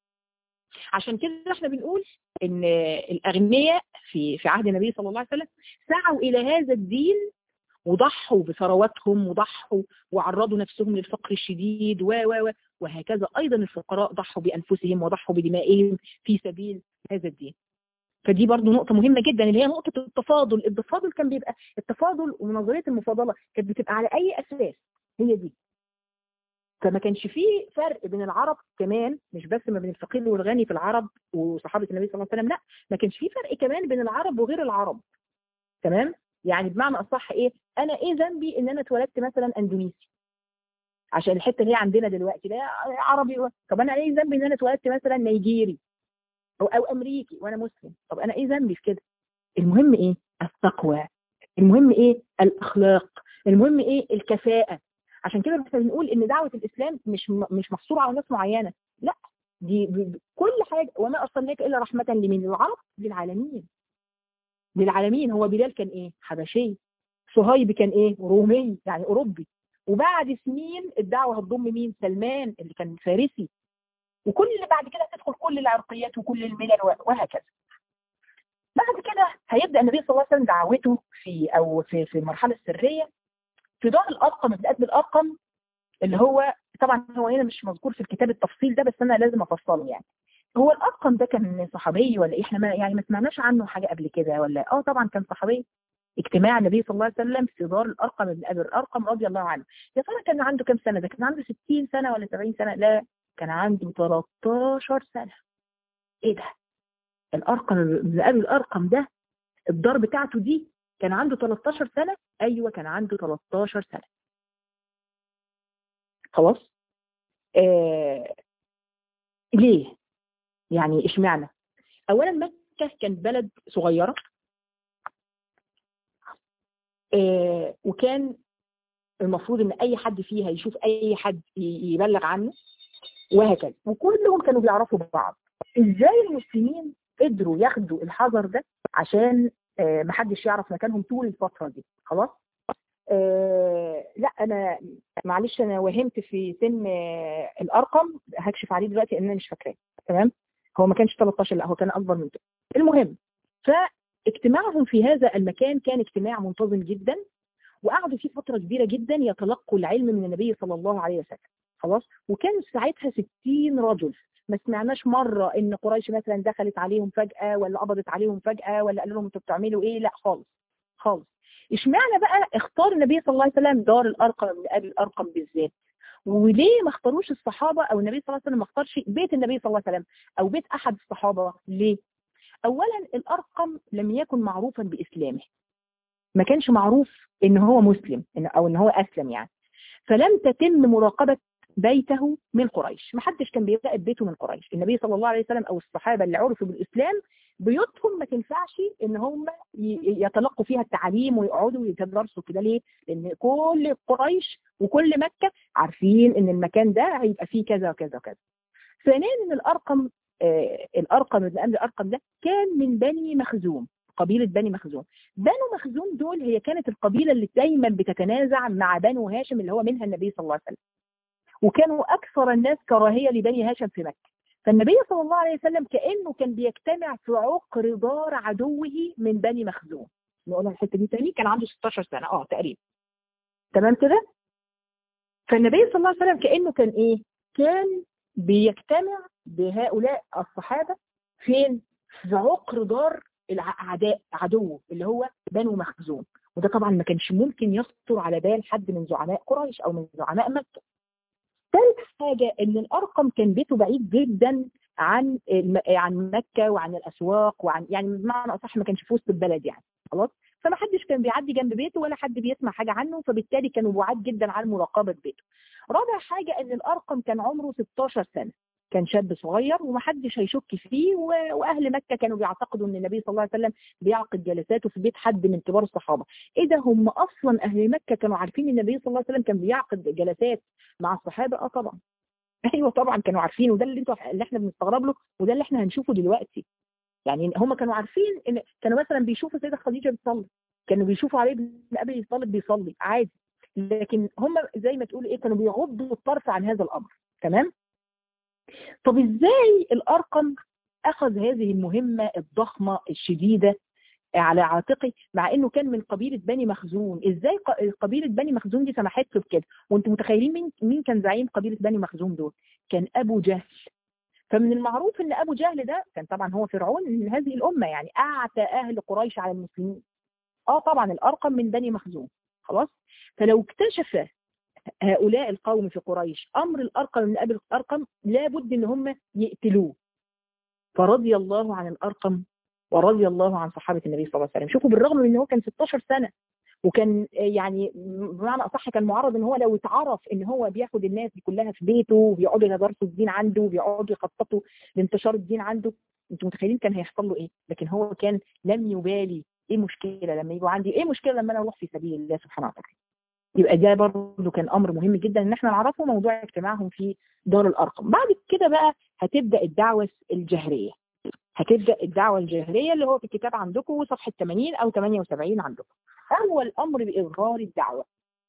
عشان كده احنا بنقول ان الاغنياء في في عهد النبي صلى الله عليه وسلم سعوا الى هذا الدين وضحوا بثرواتهم وضحوا وعرضوا نفسهم للفقر الشديد و و وهكذا ايضا الفقراء ضحوا بانفسهم وضحوا بدمائهم في سبيل هذا الدين فدي برضو نقطة مهمة جدا اللي هي نقطة التفاضل التفاضل كان بيبقى التفاضل ونظرية المفاضلة كانت بتبقى على أي أساس هي دي فما كانش فيه فرق بين العرب كمان مش بس ما بين الفقير والغني في العرب وصحابة النبي صلى الله عليه وسلم لا ما كانش فيه فرق كمان بين العرب وغير العرب تمام يعني بمعنى اصح ايه انا ايه ذنبي ان انا اتولدت مثلا اندونيسي عشان الحته اللي هي عندنا دلوقتي ده عربي طب انا ايه ذنبي ان انا اتولدت مثلا نيجيري او او امريكي وانا مسلم طب انا ايه ذنبي في كده المهم ايه التقوى المهم ايه الاخلاق المهم ايه الكفاءه عشان كده احنا بنقول ان دعوه الاسلام مش مش محصوره على ناس معينه لا دي كل حاجه وما ارسلناك الا رحمه لمن العرب للعالمين للعالمين هو بلال كان ايه حبشي صهيب كان ايه رومي يعني اوروبي وبعد سنين الدعوه هتضم مين سلمان اللي كان فارسي وكل اللي بعد كده هتدخل كل العرقيات وكل الملل وهكذا بعد كده هيبدا النبي صلى الله عليه وسلم دعوته في او في في المرحله السريه في دار الارقم ابن ابي الارقم اللي هو طبعا هو هنا مش مذكور في الكتاب التفصيل ده بس انا لازم افصله يعني هو الارقم ده كان صحابي ولا احنا ما يعني ما سمعناش عنه حاجه قبل كده ولا اه طبعا كان صحابي اجتماع النبي صلى الله عليه وسلم في دار الارقم ابن ابي الارقم رضي الله عنه يا ترى كان عنده كام سنه ده كان عنده 60 سنه ولا 70 سنه لا كان عنده 13 سنه ايه ده الارقم ابن ابي الارقم ده الدار بتاعته دي كان عنده 13 سنه ايوه كان عنده 13 سنه خلاص آه ليه يعني اشمعنى اولا مكه كانت بلد صغيره آه وكان المفروض ان اي حد فيها يشوف اي حد يبلغ عنه وهكذا وكلهم كانوا بيعرفوا بعض ازاي المسلمين قدروا ياخدوا الحذر ده عشان آه محدش يعرف مكانهم طول الفتره دي خلاص آه لا انا معلش انا وهمت في سن آه الارقم هكشف عليه دلوقتي لان انا مش فاكراه تمام هو ما كانش 13 لا هو كان اكبر من كده المهم فاجتماعهم في هذا المكان كان اجتماع منتظم جدا وقعدوا فيه فتره كبيره جدا يتلقوا العلم من النبي صلى الله عليه وسلم خلاص وكانوا ساعتها 60 رجل ما سمعناش مره ان قريش مثلا دخلت عليهم فجاه ولا قبضت عليهم فجاه ولا قالوا لهم انتوا بتعملوا ايه لا خالص خالص اشمعنى بقى اختار النبي صلى الله عليه وسلم دار الارقم من ابي الارقم بالذات وليه ما اختاروش الصحابه او النبي صلى الله عليه وسلم ما اختارش بيت النبي صلى الله عليه وسلم او بيت احد الصحابه ليه اولا الارقم لم يكن معروفا باسلامه ما كانش معروف ان هو مسلم او ان هو اسلم يعني فلم تتم مراقبه بيته من قريش ما حدش كان بيراقب بيته من قريش النبي صلى الله عليه وسلم او الصحابه اللي عرفوا بالاسلام بيوتهم ما تنفعش ان هم يتلقوا فيها التعليم ويقعدوا ويتدرسوا كده ليه؟ لان كل قريش وكل مكه عارفين ان المكان ده هيبقى فيه كذا وكذا وكذا. ثانيا ان الارقم آه الارقم ابن ابي الارقم ده كان من بني مخزوم قبيله بني مخزوم. بنو مخزوم دول هي كانت القبيله اللي دايما بتتنازع مع بنو هاشم اللي هو منها النبي صلى الله عليه وسلم. وكانوا اكثر الناس كراهيه لبني هاشم في مكه. فالنبي صلى الله عليه وسلم كأنه كان بيجتمع في عقر دار عدوه من بني مخزوم نقولها الحته دي تاني كان عنده 16 سنه اه تقريبا تمام كده فالنبي صلى الله عليه وسلم كانه كان ايه كان بيجتمع بهؤلاء الصحابه فين في عقر دار الاعداء عدوه اللي هو بنو مخزوم وده طبعا ما كانش ممكن يخطر على بال حد من زعماء قريش او من زعماء مكه ثالث حاجه ان الارقم كان بيته بعيد جدا عن عن مكه وعن الاسواق وعن يعني بمعنى اصح ما كانش في وسط البلد يعني خلاص فما حدش كان بيعدي جنب بيته ولا حد بيسمع حاجه عنه فبالتالي كانوا بعاد جدا عن مراقبه بيته رابع حاجه ان الارقم كان عمره 16 سنه كان شاب صغير ومحدش هيشك فيه واهل مكه كانوا بيعتقدوا ان النبي صلى الله عليه وسلم بيعقد جلساته في بيت حد من كبار الصحابه ايه ده هم اصلا اهل مكه كانوا عارفين ان النبي صلى الله عليه وسلم كان بيعقد جلسات مع الصحابه اه طبعا ايوه طبعا كانوا عارفين وده اللي انتوا اللي احنا بنستغرب له وده اللي احنا هنشوفه دلوقتي يعني هم كانوا عارفين ان كانوا مثلا بيشوفوا سيده خديجه بتصلي كانوا بيشوفوا عليه بن ابي طالب بيصلي عادي لكن هم زي ما تقول ايه كانوا بيغضوا الطرف عن هذا الامر تمام طب ازاي الارقم اخذ هذه المهمه الضخمه الشديده على عاتقه مع انه كان من قبيله بني مخزوم ازاي قبيله بني مخزوم دي سمحت له بكده وانتم متخيلين مين مين كان زعيم قبيله بني مخزوم دول كان ابو جهل فمن المعروف ان ابو جهل ده كان طبعا هو فرعون من هذه الامه يعني اعتى اهل قريش على المسلمين اه طبعا الارقم من بني مخزوم خلاص فلو اكتشف هؤلاء القوم في قريش امر الارقم من ابي الارقم لابد ان هم يقتلوه فرضي الله عن الارقم ورضي الله عن صحابه النبي صلى الله عليه وسلم شوفوا بالرغم من ان هو كان 16 سنه وكان يعني بمعنى اصح كان معرض ان هو لو اتعرف ان هو بياخد الناس دي كلها في بيته وبيقعدوا يدرسوا الدين عنده وبيقعدوا يخططوا لانتشار الدين عنده انتوا متخيلين كان هيحصل له ايه لكن هو كان لم يبالي ايه مشكله لما يجوا عندي ايه مشكله لما انا اروح في سبيل الله سبحانه وتعالى يبقى ده برضه كان امر مهم جدا ان احنا نعرفه موضوع اجتماعهم في دار الارقم بعد كده بقى هتبدا الدعوه الجهريه هتبدا الدعوه الجهريه اللي هو في الكتاب عندكم صفحه 80 او 78 عندكم اول امر باظهار الدعوه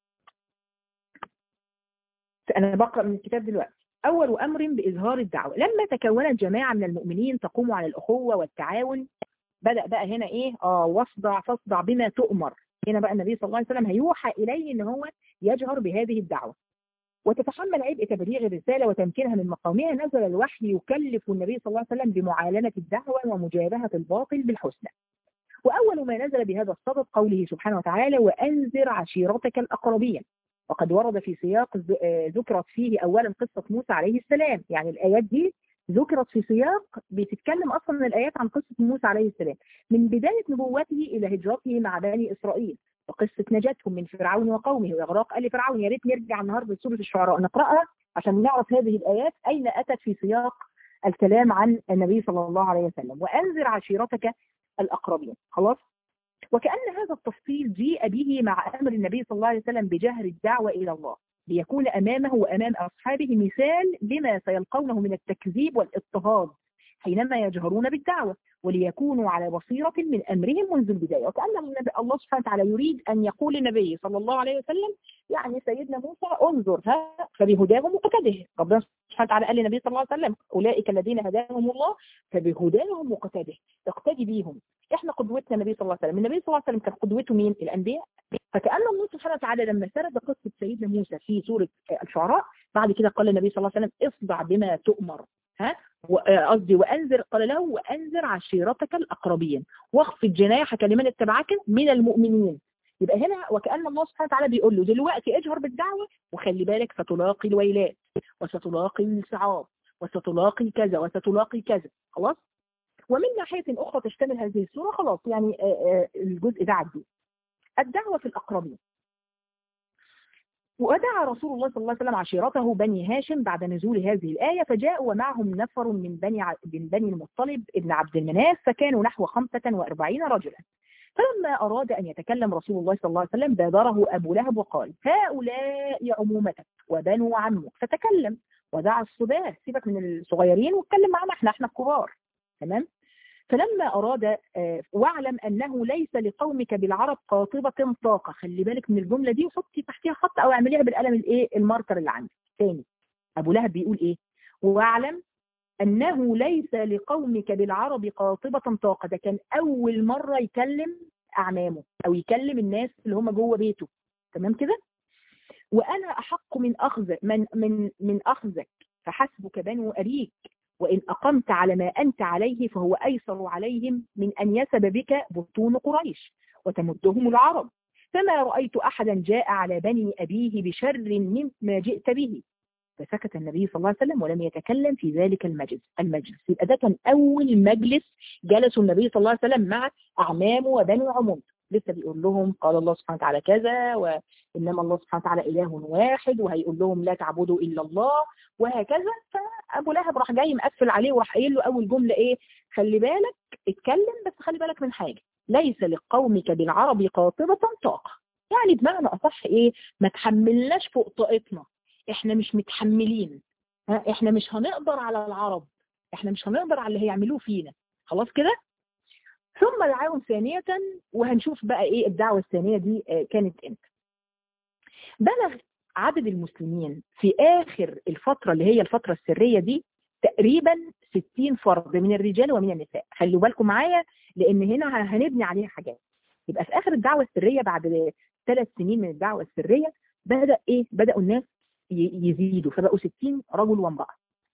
انا بقرا من الكتاب دلوقتي اول امر باظهار الدعوه لما تكونت جماعه من المؤمنين تقوم على الاخوه والتعاون بدا بقى هنا ايه اه واصدع فاصدع بما تؤمر هنا بقى النبي صلى الله عليه وسلم هيوحى اليه ان هو يجهر بهذه الدعوه وتتحمل عبء تبليغ الرساله وتمكينها من مقامها نزل الوحي يكلف النبي صلى الله عليه وسلم بمعالنه الدعوه ومجابهه الباطل بالحسنى واول ما نزل بهذا الصدد قوله سبحانه وتعالى وانذر عشيرتك الاقربين وقد ورد في سياق ذكرت فيه اولا قصه موسى عليه السلام يعني الايات دي ذكرت في سياق بتتكلم اصلا الايات عن قصه موسى عليه السلام من بدايه نبوته الى هجرته مع بني اسرائيل وقصه نجاتهم من فرعون وقومه واغراق ال فرعون يا ريت نرجع النهارده لسوره الشعراء نقراها عشان نعرف هذه الايات اين اتت في سياق الكلام عن النبي صلى الله عليه وسلم وانذر عشيرتك الاقربين خلاص وكأن هذا التفصيل جيء به مع أمر النبي صلى الله عليه وسلم بجهر الدعوة إلى الله ليكون أمامه وأمام أصحابه مثال لما سيلقونه من التكذيب والاضطهاد حينما يجهرون بالدعوة وليكونوا على بصيرة من أمرهم منذ البداية وكأن النبي الله سبحانه وتعالى يريد أن يقول النبي صلى الله عليه وسلم يعني سيدنا موسى انظر ها فبهداهم مقتده ربنا سبحانه وتعالى قال للنبي صلى الله عليه وسلم أولئك الذين هداهم الله فبهداهم مقتده اقتدي بيهم احنا قدوتنا النبي صلى الله عليه وسلم النبي صلى الله عليه وسلم كان قدوته مين الأنبياء فكأن الله سبحانه وتعالى لما سرد قصة سيدنا موسى في سورة الشعراء بعد كده قال النبي صلى الله عليه وسلم اصدع بما تؤمر ها قصدي وانذر قال له وانذر عشيرتك الاقربين واخفض جناحك لمن اتبعك من المؤمنين يبقى هنا وكأن الله سبحانه وتعالى بيقول له دلوقتي اجهر بالدعوة وخلي بالك ستلاقي الويلات وستلاقي الصعاب وستلاقي كذا وستلاقي كذا خلاص ومن ناحية أخرى تشتمل هذه السورة خلاص يعني الجزء ده عدي الدعوة في الأقربين ودعا رسول الله صلى الله عليه وسلم عشيرته بني هاشم بعد نزول هذه الآية فجاءوا ومعهم نفر من بني من بني المطلب ابن عبد المناف فكانوا نحو 45 رجلا فلما أراد أن يتكلم رسول الله صلى الله عليه وسلم بادره أبو لهب وقال هؤلاء عمومتك وبنو عمك فتكلم ودعا الصباه سيبك من الصغيرين واتكلم معنا احنا احنا الكبار تمام فلما أراد واعلم أنه ليس لقومك بالعرب قاطبة طاقة خلي بالك من الجملة دي وحطي تحتها خط أو اعمليها بالقلم الايه الماركر اللي عندك تاني أبو لهب بيقول إيه واعلم أنه ليس لقومك بالعرب قاطبة طاقة ده كان أول مرة يكلم اعمامه او يكلم الناس اللي هم جوه بيته تمام كده وانا احق من اخذ من من من اخذك فحسبك بنو اريك وان اقمت على ما انت عليه فهو ايسر عليهم من ان يسب بك بطون قريش وتمدهم العرب فما رايت احدا جاء على بني ابيه بشر مما جئت به فسكت النبي صلى الله عليه وسلم ولم يتكلم في ذلك المجلس المجلس يبقى ده كان اول مجلس جلسوا النبي صلى الله عليه وسلم مع اعمامه وبنو عموم لسه بيقول لهم قال الله سبحانه وتعالى كذا وانما الله سبحانه وتعالى اله واحد وهيقول لهم لا تعبدوا الا الله وهكذا فابو لهب راح جاي مقفل عليه وراح قايل له اول جمله ايه خلي بالك اتكلم بس خلي بالك من حاجه ليس لقومك بالعرب قاطبه طاقه يعني بمعنى اصح ايه ما تحملناش فوق طاقتنا احنا مش متحملين احنا مش هنقدر على العرب احنا مش هنقدر على اللي هيعملوه فينا خلاص كده ثم دعاهم ثانية وهنشوف بقى ايه الدعوة الثانية دي كانت امتى بلغ عدد المسلمين في اخر الفترة اللي هي الفترة السرية دي تقريبا 60 فرد من الرجال ومن النساء خلوا بالكم معايا لان هنا هنبني عليها حاجات يبقى في اخر الدعوة السرية بعد ثلاث سنين من الدعوة السرية بدأ ايه بدأوا الناس يزيدوا فبقوا 60 رجل وامرأة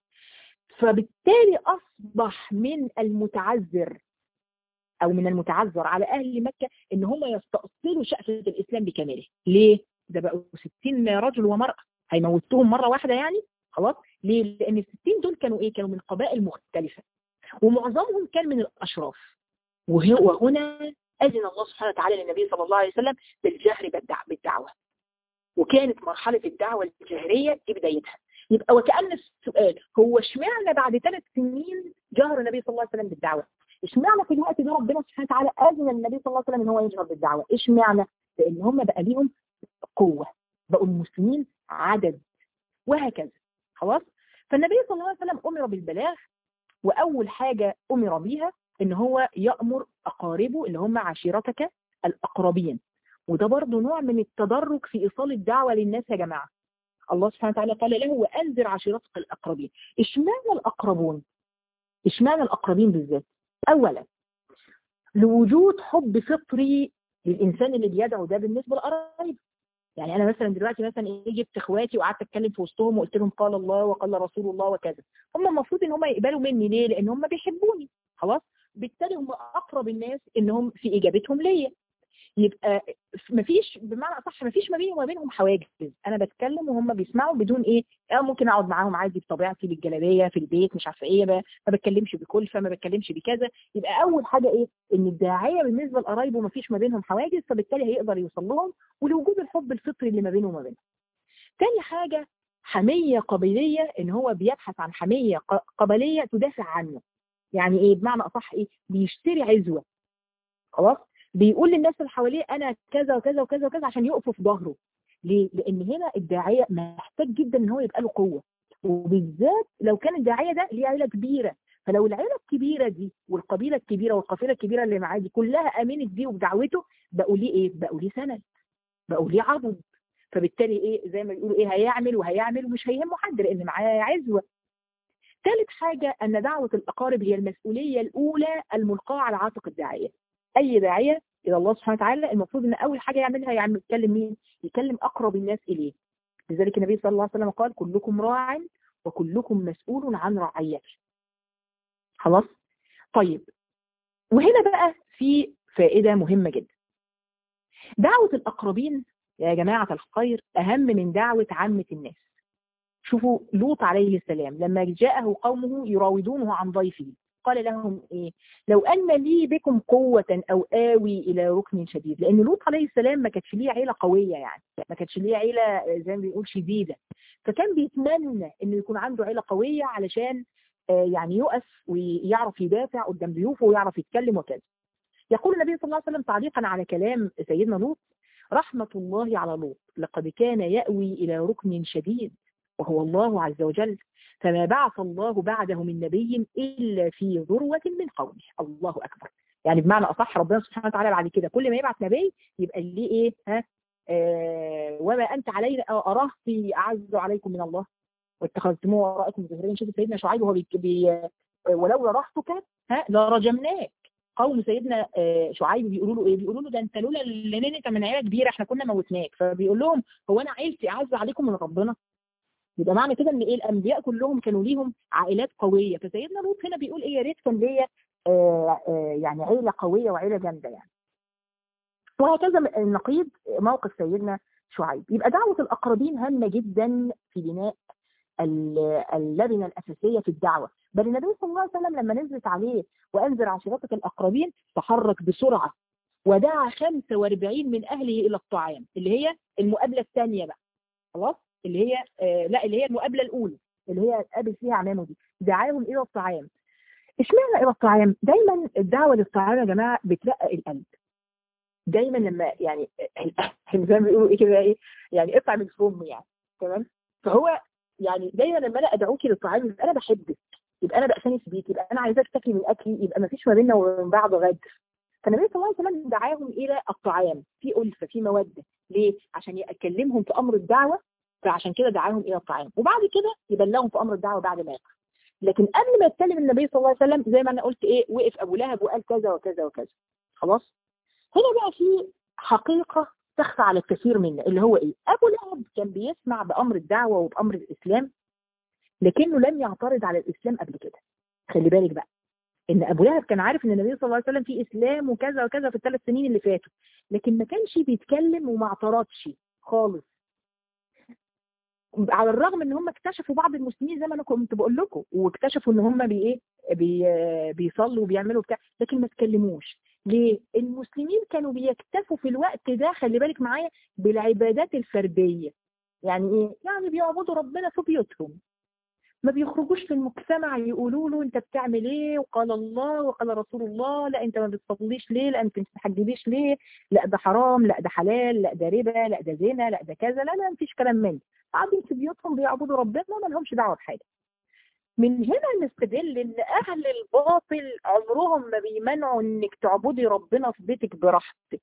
فبالتالي أصبح من المتعذر أو من المتعذر على أهل مكة إن هم يستأصلوا شأفة الإسلام بكامله ليه؟ ده بقوا 60 رجل ومرأة هيموتوهم مرة واحدة يعني خلاص ليه؟ لأن ال 60 دول كانوا إيه؟ كانوا من قبائل مختلفة ومعظمهم كان من الأشراف وهنا أذن الله سبحانه وتعالى للنبي صلى الله عليه وسلم بالجهر بالدعوة وكانت مرحلة الدعوة الجهرية دي بدايتها يبقى وكأن السؤال هو اشمعنى بعد ثلاث سنين جهر النبي صلى الله عليه وسلم بالدعوة اشمعنى في الوقت ده ربنا سبحانه وتعالى أذن النبي صلى الله عليه وسلم ان هو يجهر بالدعوة اشمعنى لان هم بقى ليهم قوة بقوا المسلمين عدد وهكذا خلاص فالنبي صلى الله عليه وسلم أمر بالبلاغ وأول حاجة أمر بيها ان هو يأمر أقاربه اللي هم عشيرتك الأقربين وده برضه نوع من التدرج في إيصال الدعوة للناس يا جماعة الله سبحانه وتعالى قال له وأنذر عشيرتك الأقربين اشمعنى الأقربون اشمعنى الأقربين بالذات أولا لوجود حب فطري للإنسان اللي بيدعو ده بالنسبة للقرايب يعني أنا مثلا دلوقتي مثلا إيه جبت إخواتي وقعدت أتكلم في وسطهم وقلت لهم قال الله وقال رسول الله وكذا هم المفروض إن هم يقبلوا مني ليه؟ لأن هم بيحبوني خلاص بالتالي هم أقرب الناس إنهم في إجابتهم ليا يبقى مفيش بمعنى اصح مفيش ما بيني وما بينهم حواجز انا بتكلم وهم بيسمعوا بدون ايه اه ممكن اقعد معاهم عادي بطبيعتي بالجلابيه في البيت مش عارفه ايه ما بتكلمش بكلفه ما بتكلمش بكذا يبقى اول حاجه ايه ان الداعيه بالنسبه لقرايبه مفيش ما بينهم حواجز فبالتالي هيقدر يوصل لهم ولوجود الحب الفطري اللي ما بينه وما بينهم تاني حاجه حميه قبليه ان هو بيبحث عن حميه قبليه تدافع عنه يعني ايه بمعنى اصح ايه بيشتري عزوه خلاص بيقول للناس اللي حواليه انا كذا وكذا وكذا وكذا عشان يقفوا في ظهره ليه؟ لان هنا الداعيه محتاج جدا ان هو يبقى له قوه وبالذات لو كان الداعيه ده ليه عيله كبيره فلو العيله الكبيره دي والقبيله الكبيره والقافله الكبيره اللي معاه دي كلها امنت بيه وبدعوته بقوا ليه ايه؟ بقوا ليه سند بقوا ليه عضد فبالتالي ايه زي ما بيقولوا ايه هيعمل وهيعمل ومش هيهمه حد لان معاه عزوه ثالث حاجة أن دعوة الأقارب هي المسؤولية الأولى الملقاة على عاتق الداعية أي داعية إلى الله سبحانه وتعالى المفروض أن أول حاجة يعملها يعمل يكلم مين؟ يكلم أقرب الناس إليه لذلك النبي صلى الله عليه وسلم قال كلكم راع وكلكم مسؤول عن رعيته خلاص؟ طيب وهنا بقى في فائدة مهمة جدا دعوة الأقربين يا جماعة الخير أهم من دعوة عامة الناس شوفوا لوط عليه السلام لما جاءه قومه يراودونه عن ضيفه قال لهم ايه لو ان لي بكم قوة او اوي الى ركن شديد لان لوط عليه السلام ما كانتش ليه عيلة قوية يعني ما كانتش ليه عيلة زي ما بيقول شديدة فكان بيتمنى انه يكون عنده عيلة قوية علشان يعني يقف ويعرف يدافع قدام ضيوفه ويعرف يتكلم وكذا يقول النبي صلى الله عليه وسلم تعليقا على كلام سيدنا لوط رحمة الله على لوط لقد كان يأوي إلى ركن شديد وهو الله عز وجل فما بعث الله بعده من نبي إلا في ذروة من قومه الله أكبر يعني بمعنى أصح ربنا سبحانه وتعالى بعد كده كل ما يبعث نبي يبقى ليه إيه ها آه وما أنت علينا أراه في أعز عليكم من الله واتخذتموه وراءكم ظهرين شوف سيدنا شعيب وهو بي بي ولولا رحتك ها لرجمناك قوم سيدنا شعيب بيقولوا له ايه بيقولوا له ده انت لولا لان انت من عيله كبيره احنا كنا موتناك فبيقول لهم هو انا عيلتي اعز عليكم من ربنا يبقى معنى كده ان ايه الانبياء كلهم كانوا ليهم عائلات قويه فسيدنا لوط هنا بيقول ايه يا ريت كان ليا يعني عيله قويه وعيله جامده يعني وهكذا النقيض موقف سيدنا شعيب يبقى دعوه الاقربين هامه جدا في بناء اللبنه الاساسيه في الدعوه بل النبي صلى الله عليه وسلم لما نزلت عليه وانذر عشيرتك الاقربين تحرك بسرعه ودعا 45 من اهله الى الطعام اللي هي المقابله الثانيه بقى خلاص اللي هي آه لا اللي هي المقابله الاولى اللي هي قابل فيها عمامه دي دعاهم الى الطعام اشمعنى الى الطعام دايما الدعوه للطعام يا جماعه بترقق القلب دايما لما يعني زي ما بيقولوا ايه كده ايه يعني اطعم الفم يعني تمام فهو يعني دايما لما انا ادعوكي للطعام يبقى انا بحبك يبقى انا بأسانس بيك يبقى انا عايزاك تاكلي من اكلي يبقى ما فيش ما بيننا وبين بعض غدر فالنبي صلى الله عليه وسلم دعاهم الى الطعام في ألفة في مودة ليه؟ عشان يكلمهم في امر الدعوة فعشان كده دعاهم الى الطعام وبعد كده يبلغهم في امر الدعوة بعد ما يقف لكن قبل ما يتكلم النبي صلى الله عليه وسلم زي ما انا قلت ايه وقف ابو لهب وقال كذا وكذا وكذا خلاص هنا بقى في حقيقة تخفى على الكثير منا اللي هو ايه ابو لهب كان بيسمع بامر الدعوة وبامر الاسلام لكنه لم يعترض على الاسلام قبل كده خلي بالك بقى ان ابو لهب كان عارف ان النبي صلى الله عليه وسلم في اسلام وكذا وكذا في الثلاث سنين اللي فاتوا لكن ما كانش بيتكلم وما اعترضش خالص على الرغم ان هم اكتشفوا بعض المسلمين زي ما انا كنت بقول لكم واكتشفوا ان هم بي ايه بي بيصلوا وبيعملوا بتاع لكن ما اتكلموش ليه المسلمين كانوا بيكتفوا في الوقت ده خلي بالك معايا بالعبادات الفرديه يعني ايه يعني بيعبدوا ربنا في بيوتهم ما بيخرجوش في المجتمع يقولوا له انت بتعمل ايه وقال الله وقال رسول الله لا انت ما بتصليش ليه لا انت ما بتحجبيش ليه لا ده حرام لا ده حلال لا ده ربا لا ده زنا لا ده كذا لا لا مفيش كلام من قاعدين في بيوتهم بيعبدوا ربنا ما لهمش دعوه بحاجه من هنا نستدل ان اهل الباطل عمرهم ما بيمنعوا انك تعبدي ربنا في بيتك براحتك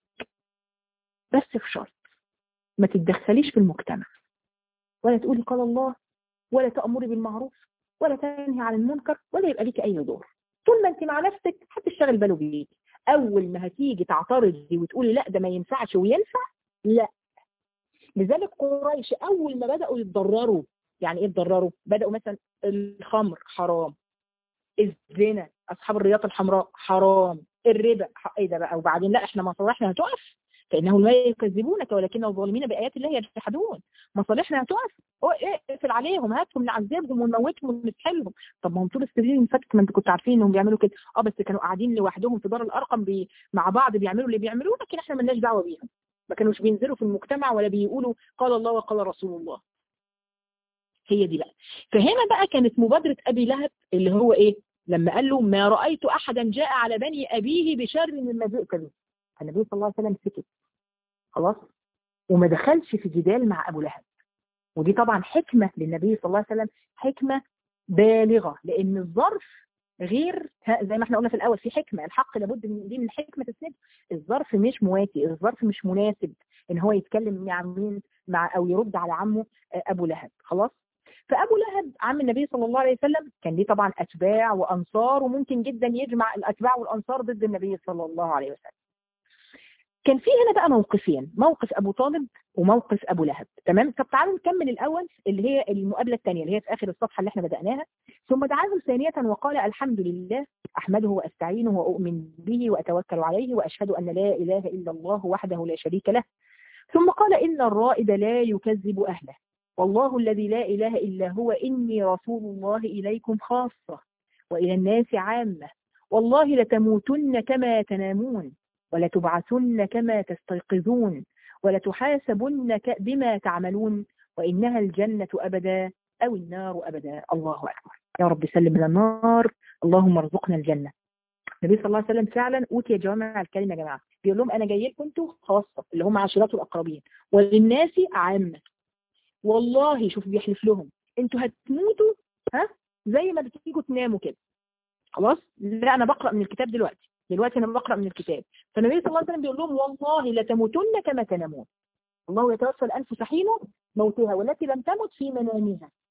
بس في شرط ما تتدخليش في المجتمع ولا تقولي قال الله ولا تأمري بالمعروف ولا تنهي عن المنكر ولا يبقى ليك أي دور طول ما انت مع نفسك محدش شاغل باله بيك أول ما هتيجي تعترضي وتقولي لا ده ما ينفعش وينفع لا لذلك قريش أول ما بدأوا يتضرروا يعني إيه يتضرروا بدأوا مثلا الخمر حرام الزنا أصحاب الرياض الحمراء حرام الربا ايه ده بقى وبعدين لا احنا مصالحنا هتقف فإنهم لا يكذبونك ولكن الظالمين بآيات الله يجحدون مصالحنا هتقف اقفل عليهم هاتهم نعذبهم ونموتهم ونسحلهم طب ما هم طول السنين اللي فاتت ما انتوا كنتوا عارفين انهم بيعملوا كده اه بس كانوا قاعدين لوحدهم في دار الارقم بي مع بعض بيعملوا اللي بيعملوه لكن احنا مالناش دعوه بيهم ما كانوش بينزلوا في المجتمع ولا بيقولوا قال الله وقال رسول الله هي دي بقى فهنا بقى كانت مبادرة أبي لهب اللي هو إيه لما قال له ما رأيت أحدا جاء على بني أبيه بشر مما جئت به النبي صلى الله عليه وسلم سكت خلاص وما دخلش في جدال مع أبو لهب ودي طبعا حكمة للنبي صلى الله عليه وسلم حكمة بالغة لأن الظرف غير زي ما احنا قلنا في الأول في حكمة الحق لابد من دي من حكمة تسند الظرف مش مواتي الظرف مش مناسب ان هو يتكلم مع مين مع او يرد على عمه ابو لهب خلاص فابو لهب عم النبي صلى الله عليه وسلم كان ليه طبعا اتباع وانصار وممكن جدا يجمع الاتباع والانصار ضد النبي صلى الله عليه وسلم كان في هنا بقى موقفين موقف ابو طالب وموقف ابو لهب تمام طب تعالوا نكمل الاول اللي هي المقابله الثانيه اللي هي في اخر الصفحه اللي احنا بداناها ثم دعاهم ثانيه وقال الحمد لله احمده واستعينه واؤمن به واتوكل عليه واشهد ان لا اله الا الله وحده لا شريك له ثم قال ان الرائد لا يكذب اهله والله الذي لا اله الا هو اني رسول الله اليكم خاصه والى الناس عامه والله لتموتن كما تنامون ولتبعثن كما تستيقظون ولتحاسبن بما تعملون وإنها الجنة أبدا أو النار أبدا الله أكبر يا رب سلم من النار اللهم ارزقنا الجنة النبي صلى الله عليه وسلم فعلا أوتي جوامع الكلمة يا جماعة بيقول لهم أنا جاي لكم انتوا خاصة اللي هم عشيرات الأقربين وللناس عامة والله شوف بيحلف لهم انتوا هتموتوا ها زي ما بتيجوا تناموا كده خلاص لا أنا بقرأ من الكتاب دلوقتي دلوقتي انا بقرا من الكتاب فالنبي صلى الله عليه وسلم بيقول لهم والله لتموتن كما تنامون الله يتوفى الانفس حين موتها والتي لم تمت في منامها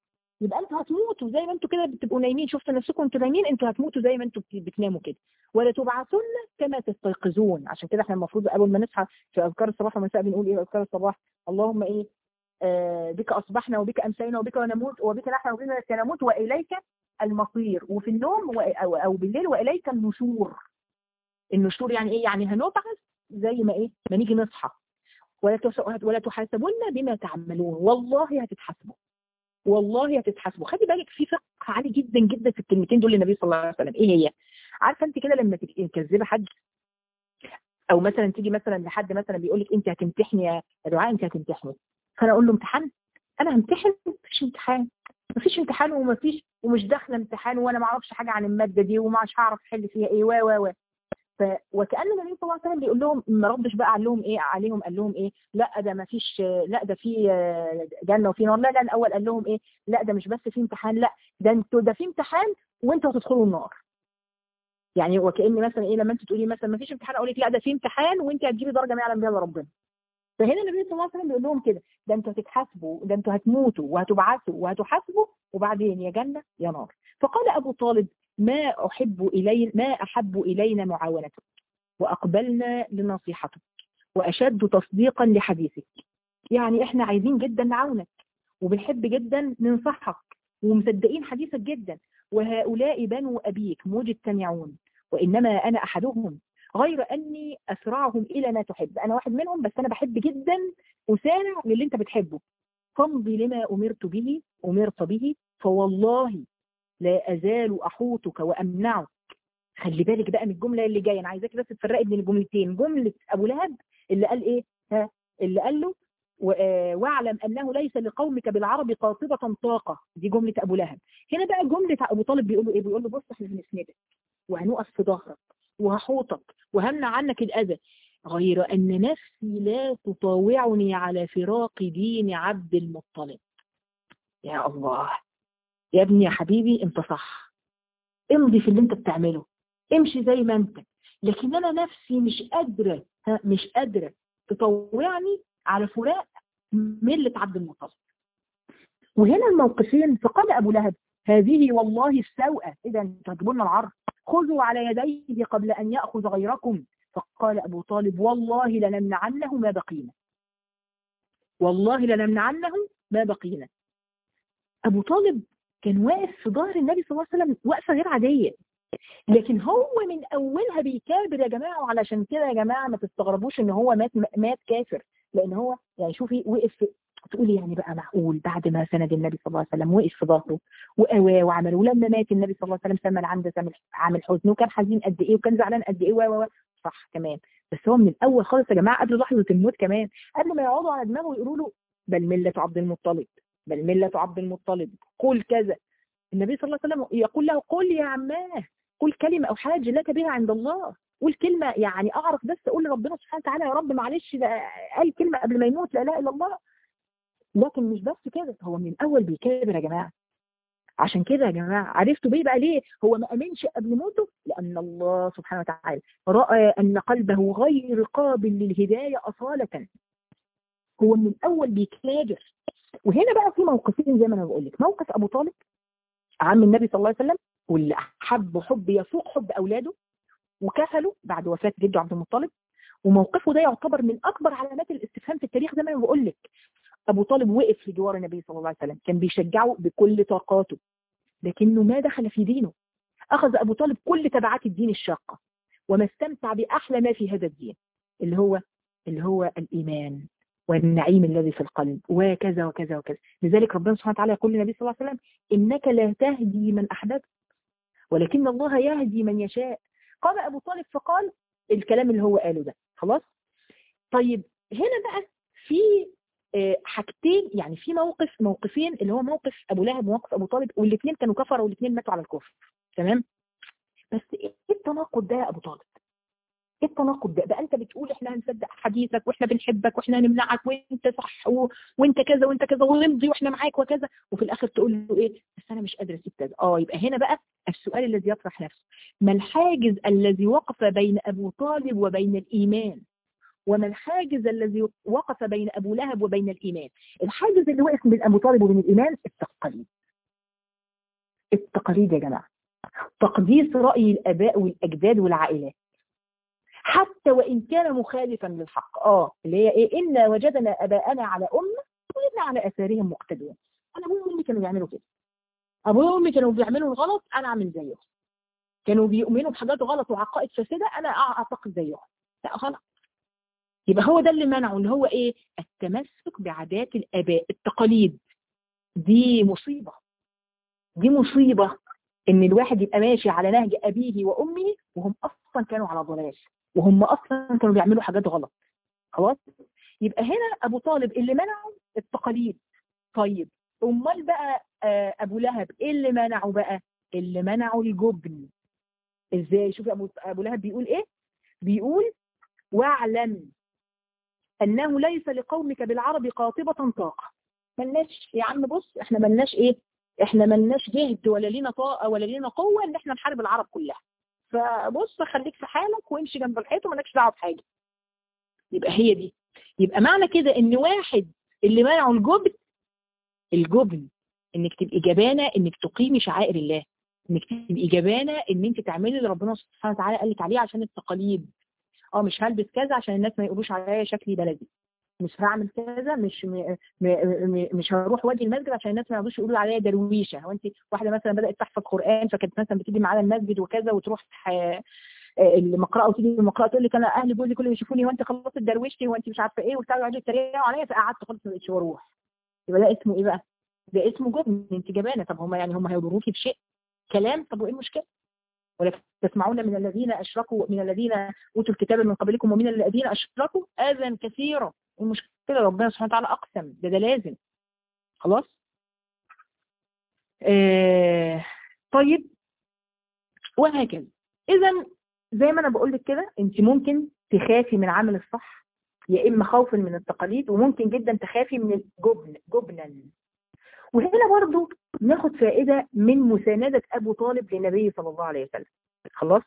يبقى انتوا هتموتوا زي ما انتوا كده بتبقوا نايمين شفتوا نفسكم انتوا نايمين انتوا هتموتوا زي ما انتوا بتناموا كده ولا تبعثن كما تستيقظون عشان كده احنا المفروض اول ما نصحى في اذكار الصباح والمساء بنقول ايه اذكار الصباح اللهم ايه آه بك اصبحنا وبك امسينا وبك نموت وبك نحن وبك نموت واليك المصير وفي النوم او, أو بالليل واليك النشور النشور يعني ايه يعني هنبعث زي ما ايه ما نيجي نصحى ولا ولا تحاسبون بما تعملون والله هتتحاسبوا والله هتتحاسبوا خلي بالك في فقه عالي جدا جدا في الكلمتين دول للنبي صلى الله عليه وسلم ايه هي عارفه انت كده لما تبقي مكذبه حد او مثلا تيجي مثلا لحد مثلا بيقول لك انت هتمتحني يا دعاء انت هتمتحني فانا اقول له امتحان انا همتحن مفيش امتحان مفيش امتحان ومفيش ومش داخله امتحان وانا ما اعرفش حاجه عن الماده دي ومش هعرف احل فيها ايه و و و ف وكان النبي صلى الله عليه وسلم بيقول لهم ما ردش بقى قال لهم ايه عليهم قال لهم ايه لا ده ما فيش لا ده في جنه وفي نار لا لا الاول قال لهم ايه لا ده مش بس في امتحان لا ده انتوا ده في امتحان وانتوا هتدخلوا النار يعني وكأن مثلا ايه لما انت تقولي مثلا ما فيش امتحان اقول لك لا ده في امتحان وانت هتجيبي درجه ما يعلم بها الا ربنا فهنا النبي صلى الله عليه وسلم بيقول لهم كده ده انتوا هتتحاسبوا ده انتوا هتموتوا وهتبعثوا وهتحاسبوا وبعدين يا جنه يا نار فقال ابو طالب ما احب الي ما احب الينا معاونتك واقبلنا لنصيحتك واشد تصديقا لحديثك يعني احنا عايزين جدا نعاونك وبنحب جدا ننصحك ومصدقين حديثك جدا وهؤلاء بنو أبيك مجتمعون وإنما أنا أحدهم غير أني أسرعهم إلى ما تحب أنا واحد منهم بس أنا بحب جدا أسارع للي أنت بتحبه فامضي لما أمرت به أمرت به فوالله لا أزال أحوطك وأمنعك خلي بالك بقى من الجملة اللي جاية أنا عايزاك بس تفرقي بين الجملتين جملة أبو لهب اللي قال إيه ها اللي قال له واعلم أنه ليس لقومك بالعرب قاطبة طاقة دي جملة أبو لهب هنا بقى جملة أبو طالب بيقول له إيه بيقول له بص احنا هنسندك وهنقف في ظهرك وهحوطك وهمنع عنك الأذى غير أن نفسي لا تطاوعني على فراق دين عبد المطلب يا الله يا ابني يا حبيبي انت صح امضي في اللي انت بتعمله امشي زي ما انت لكن انا نفسي مش قادرة مش قادرة تطوعني على فراق ملة عبد المطلب وهنا الموقفين فقال أبو لهب هذه والله السوءة إذا انتوا هتجيبوا لنا العرض خذوا على يديه قبل أن يأخذ غيركم فقال أبو طالب والله لنمنعنه ما بقينا والله لنمنعنه ما بقينا أبو طالب كان واقف في ظهر النبي صلى الله عليه وسلم وقفة غير عادية لكن هو من أولها بيكابر يا جماعة وعلشان كده يا جماعة ما تستغربوش إن هو مات مات كافر لان هو يعني شوفي وقف تقولي يعني بقى معقول بعد ما سند النبي صلى الله عليه وسلم وقف في ظهره وقواه وعمل ولما مات النبي صلى الله عليه وسلم سمى العمد عامل حزن وكان حزين قد ايه وكان زعلان قد ايه و صح كمان بس هو من الاول خالص يا جماعه قبل لحظه الموت كمان قبل ما يقعدوا على دماغه ويقولوا له بل مله عبد المطلب بل مله عبد المطلب قل كذا النبي صلى الله عليه وسلم يقول له قل يا عماه قل كلمه او حاجه لك بها عند الله قول كلمة يعني أعرف بس أقول لربنا سبحانه وتعالى يا رب معلش ده قال كلمة قبل ما يموت لا إله إلا الله لكن مش بس كده هو من الأول بيكابر يا جماعة عشان كده يا جماعة عرفتوا بيه بقى ليه هو ما أمنش قبل موته لأن الله سبحانه وتعالى رأى أن قلبه غير قابل للهداية أصالة هو من الأول بيكابر وهنا بقى في موقفين زي ما أنا بقول لك موقف أبو طالب عم النبي صلى الله عليه وسلم واللي حب حب يفوق حب أولاده وكفله بعد وفاة جده عبد المطلب وموقفه ده يعتبر من أكبر علامات الاستفهام في التاريخ زي ما أنا بقول لك أبو طالب وقف في جوار النبي صلى الله عليه وسلم كان بيشجعه بكل طاقاته لكنه ما دخل في دينه أخذ أبو طالب كل تبعات الدين الشاقة وما استمتع بأحلى ما في هذا الدين اللي هو اللي هو الإيمان والنعيم الذي في القلب وكذا وكذا وكذا لذلك ربنا سبحانه وتعالى يقول للنبي صلى الله عليه وسلم إنك لا تهدي من أحببت ولكن الله يهدي من يشاء قام أبو طالب فقال الكلام اللي هو قاله ده خلاص طيب هنا بقى في حاجتين يعني في موقف موقفين اللي هو موقف أبو لهب وموقف أبو طالب والاثنين كانوا كفروا والاثنين ماتوا على الكفر تمام بس ايه التناقض ده يا أبو طالب ايه التناقض ده بقى انت بتقول احنا هنصدق حديثك واحنا بنحبك واحنا هنمنعك وانت صح و... وانت كذا وانت كذا ونمضي واحنا معاك وكذا وفي الاخر تقول له ايه بس انا مش قادر اسيب كذا اه يبقى هنا بقى السؤال الذي يطرح نفسه ما الحاجز الذي وقف بين ابو طالب وبين الايمان وما الحاجز الذي وقف بين ابو لهب وبين الايمان الحاجز اللي وقف بين ابو طالب وبين الايمان التقليد التقاليد يا جماعة تقديس رأي الآباء والأجداد والعائلات حتى وإن كان مخالفا للحق اه اللي هي ايه إنا وجدنا آباءنا على أمة وإنا على أثارهم مقتدون أنا أبوي وأمي كانوا بيعملوا كده أبوي وأمي كانوا بيعملوا الغلط أنا أعمل زيهم كانوا بيؤمنوا بحاجات غلط وعقائد فاسدة أنا أعتقد زيهم لا غلط يبقى هو ده اللي منعه اللي هو ايه التمسك بعادات الآباء التقاليد دي مصيبة دي مصيبة ان الواحد يبقى ماشي على نهج ابيه وامه وهم اصلا كانوا على ضلال وهم اصلا كانوا بيعملوا حاجات غلط خلاص يبقى هنا ابو طالب اللي منعه التقاليد طيب امال بقى ابو لهب ايه اللي منعه بقى اللي منعه الجبن ازاي شوف ابو ابو لهب بيقول ايه بيقول واعلم انه ليس لقومك بالعرب قاطبة طاقة ملناش يا عم بص احنا ملناش ايه احنا ملناش جهد ولا لينا طاقة ولا لينا قوة ان احنا نحارب العرب كلها فبص خليك في حالك وامشي جنب الحيط ومالكش دعوه بحاجه يبقى هي دي يبقى معنى كده ان واحد اللي منعه الجبن الجبن انك تبقي جبانه انك تقيمي شعائر الله انك تبقي جبانه ان انت تعملي اللي ربنا سبحانه وتعالى قال لك عليه عشان التقاليد اه مش هلبس كذا عشان الناس ما يقولوش عليا شكلي بلدي مش هعمل كذا مش م... م... م... مش هروح واجي المسجد عشان الناس ما يقعدوش يقولوا عليا درويشه هو انت واحده مثلا بدات تحفظ قران فكانت مثلا بتيجي معانا المسجد وكذا وتروح المقرأة وتيجي المقرأة تقول لك انا اهلي جوزي كلهم يشوفوني وانت خلصت درويشتي وانت مش عارفه ايه وبتاع يقعدوا يتريقوا عليا فقعدت خالص ما بقتش واروح يبقى ده اسمه ايه بقى؟ ده اسمه جبن انت جبانه طب هم يعني هم هيضروكي بشيء كلام طب وايه المشكله؟ ولا تسمعون من الذين اشركوا من الذين اوتوا الكتاب من قبلكم ومن الذين اشركوا اذى كثيرا المشكله ربنا سبحانه وتعالى اقسم ده ده لازم خلاص آه طيب وهكذا اذا زي ما انا بقول لك كده انت ممكن تخافي من عمل الصح يا اما خوفا من التقاليد وممكن جدا تخافي من الجبن جبنا وهنا برضو ناخد فائدة من مساندة أبو طالب للنبي صلى الله عليه وسلم خلاص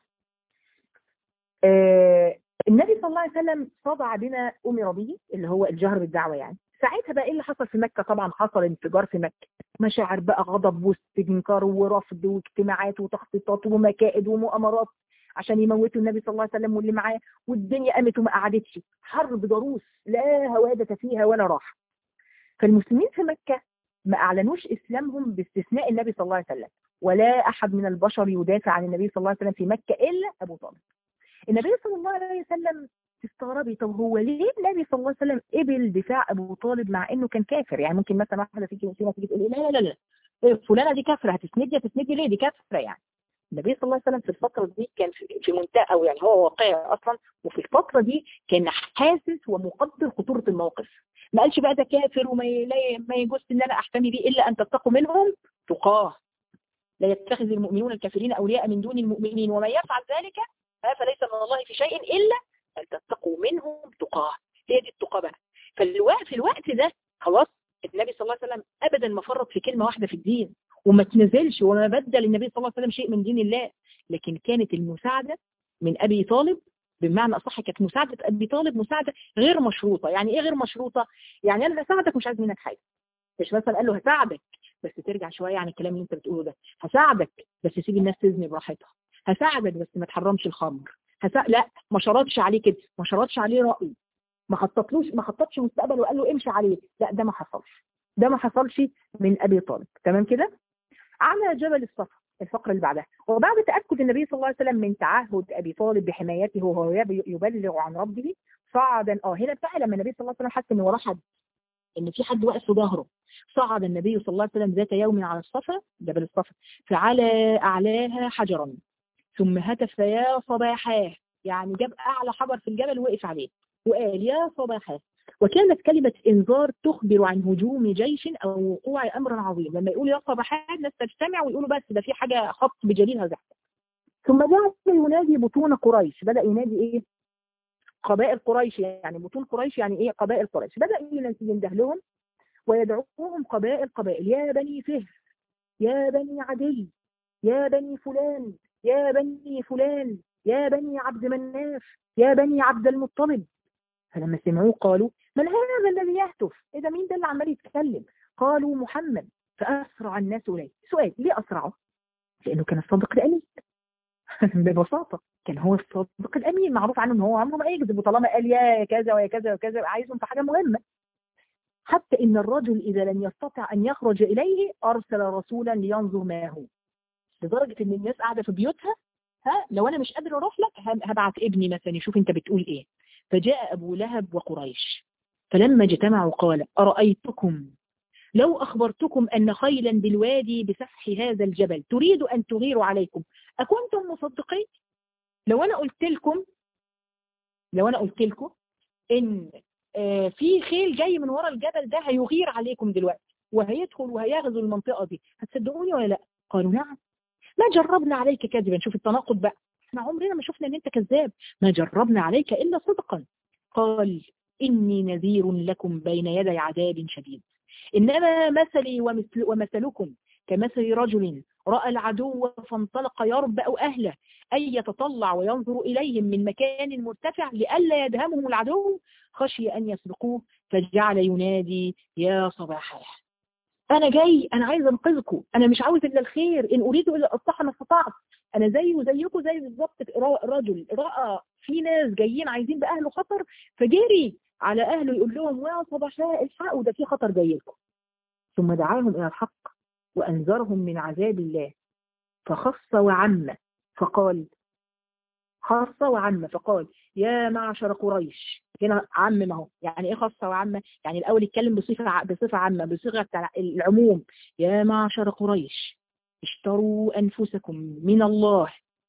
آه النبي صلى الله عليه وسلم طبع بما أمر به اللي هو الجهر بالدعوة يعني ساعتها بقى ايه اللي حصل في مكة طبعا حصل انفجار في مكة مشاعر بقى غضب واستنكار ورفض واجتماعات وتخطيطات ومكائد ومؤامرات عشان يموتوا النبي صلى الله عليه وسلم واللي معاه والدنيا قامت وما قعدتش حرب ضروس لا هوادة فيها ولا راحة فالمسلمين في مكة ما أعلنوش إسلامهم باستثناء النبي صلى الله عليه وسلم ولا أحد من البشر يدافع عن النبي صلى الله عليه وسلم في مكة إلا أبو طالب النبي صلى الله عليه وسلم تستغربي طب هو ليه النبي صلى الله عليه وسلم قبل دفاع أبو طالب مع إنه كان كافر يعني ممكن مثلا واحدة فيكي مسلمة تيجي تقول لا لا لا لا فلانة دي كافرة هتسندي هتسندي ليه دي كافرة يعني النبي صلى الله عليه وسلم في الفترة دي كان في منتهى أو يعني هو واقعي أصلا وفي الفترة دي كان حاسس ومقدر خطورة الموقف ما قالش بقى ده كافر وما ما يجوز ان انا احتمي به الا ان تتقوا منهم تقاه لا يتخذ المؤمنون الكافرين اولياء من دون المؤمنين ومن يفعل ذلك فليس من الله في شيء الا ان تتقوا منهم تقاه هي دي التقاه بقى فالوقت في الوقت ده خلاص النبي صلى الله عليه وسلم ابدا ما فرط في كلمه واحده في الدين وما تنزلش وما بدل النبي صلى الله عليه وسلم شيء من دين الله لكن كانت المساعده من ابي طالب بمعنى أصح كانت مساعدة أبي طالب مساعدة غير مشروطة يعني إيه غير مشروطة؟ يعني أنا هساعدك مش عايز منك حاجة مش مثلا قال له هساعدك بس ترجع شوية عن الكلام اللي أنت بتقوله ده هساعدك بس سيب الناس تزني براحتها هساعدك بس ما تحرمش الخمر هسا... لا ما شرطش عليه كده ما شرطش عليه رأي ما خططلوش ما خططش مستقبل وقال له امشي عليه لا ده ما حصلش ده ما حصلش من أبي طالب تمام كده على جبل الصفا الفقرة اللي بعدها وبعد تأكد النبي صلى الله عليه وسلم من تعهد أبي طالب بحمايته وهو يبلغ عن ربه صعدا اه هنا بقى لما النبي صلى الله عليه وسلم حس ان وراه حد ان في حد واقف في ظهره صعد النبي صلى الله عليه وسلم ذات يوم على الصفا جبل الصفا فعلى اعلاها حجرا ثم هتف يا صباحاه يعني جاب اعلى حجر في الجبل وقف عليه وقال يا صباحاه وكانت كلمة إنذار تخبر عن هجوم جيش أو وقوع أمر عظيم لما يقول يا صباحات الناس تجتمع ويقولوا بس ده في حاجة خط بجليل هذا ثم جاء ينادي بطون قريش بدأ ينادي إيه قبائل قريش يعني بطون قريش يعني إيه قبائل قريش بدأ ينده لهم ويدعوهم قبائل قبائل يا بني فهر يا بني عدي يا بني فلان يا بني فلان يا بني عبد مناف يا بني عبد المطلب فلما سمعوه قالوا من هذا الذي يهتف ايه ده مين ده اللي عمال يتكلم قالوا محمد فاسرع الناس اليه سؤال ليه اسرعوا لأنه كان الصادق الأمين ببساطة كان هو الصادق الأمين معروف عنه إن هو عمره ما يكذب وطالما قال يا كذا ويا كذا وكذا عايزهم في حاجة مهمة حتى إن الرجل إذا لم يستطع أن يخرج إليه أرسل رسولا لينظر ما هو لدرجة إن الناس قاعدة في بيوتها ها لو أنا مش قادر أروح لك هبعت ابني مثلا يشوف أنت بتقول إيه فجاء أبو لهب وقريش فلما اجتمعوا قال أرأيتكم لو أخبرتكم أن خيلا بالوادي بسفح هذا الجبل تريد أن تغيروا عليكم أكنتم مصدقين لو أنا قلت لكم لو أنا قلت لكم إن في خيل جاي من ورا الجبل ده هيغير عليكم دلوقتي وهيدخل وهيغزو المنطقة دي هتصدقوني ولا لا قالوا نعم ما جربنا عليك كذبا شوف التناقض بقى احنا عمرنا ما شفنا ان انت كذاب ما جربنا عليك الا صدقا قال اني نذير لكم بين يدي عذاب شديد انما مثلي ومثل ومثلكم كمثل رجل رأى العدو فانطلق يربأ أهله أي يتطلع وينظر إليهم من مكان مرتفع لئلا يدهمهم العدو خشي أن يسبقوه فجعل ينادي يا صباحاه أنا جاي أنا عايز أنقذكم أنا مش عاوز إلا الخير إن أريد إلا الصح ما استطعت أنا زي وزيكم زي بالظبط رجل رأى في ناس جايين عايزين بأهله خطر فجري على أهله يقول لهم يا صباحاه الحقوا ده في خطر جاي لكم ثم دعاهم إلى الحق وأنذرهم من عذاب الله فخص وعم فقال خاص وعم فقال يا معشر قريش هنا عم ما هو يعني ايه خاصة وعامة يعني الاول يتكلم بصفة بصفة عامة بصيغة العموم يا معشر قريش اشتروا انفسكم من الله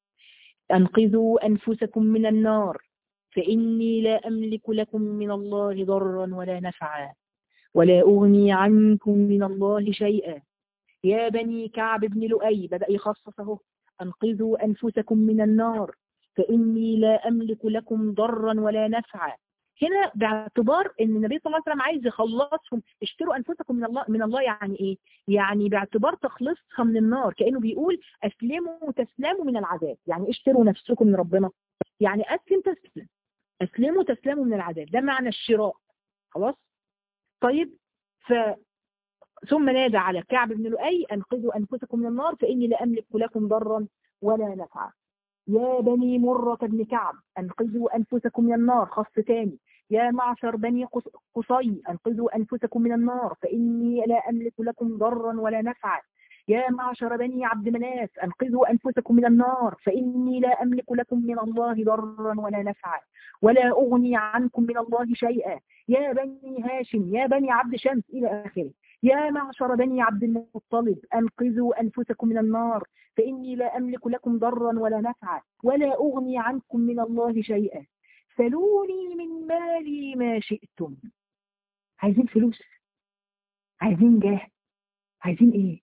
انقذوا انفسكم من النار فاني لا املك لكم من الله ضرا ولا نفعا ولا اغني عنكم من الله شيئا يا بني كعب بن لؤي بدأ يخصصه انقذوا انفسكم من النار فإني لا أملك لكم ضرا ولا نفعا هنا باعتبار ان النبي صلى الله عليه وسلم عايز يخلصهم اشتروا انفسكم من الله من الله يعني ايه يعني باعتبار تخلصها من النار كانه بيقول اسلموا تسلموا من العذاب يعني اشتروا نفسكم من ربنا يعني اسلم تسلم اسلموا تسلموا من العذاب ده معنى الشراء خلاص طيب ف ثم نادى على كعب بن لؤي انقذوا انفسكم من النار فاني لا املك لكم ضرا ولا نفعا يا بني مرة بن كعب أنقذوا أنفسكم من النار خص تاني يا معشر بني قصي أنقذوا أنفسكم من النار فإني لا أملك لكم ضرا ولا نفعا يا معشر بني عبد مناف أنقذوا أنفسكم من النار فإني لا أملك لكم من الله ضرا ولا نفعا ولا أغني عنكم من الله شيئا يا بني هاشم يا بني عبد شمس إلى آخره يا معشر بني عبد المطلب أنقذوا أنفسكم من النار فإني لا أملك لكم ضرا ولا نفعا ولا أغني عنكم من الله شيئا سلوني من مالي ما شئتم عايزين فلوس عايزين جاه عايزين ايه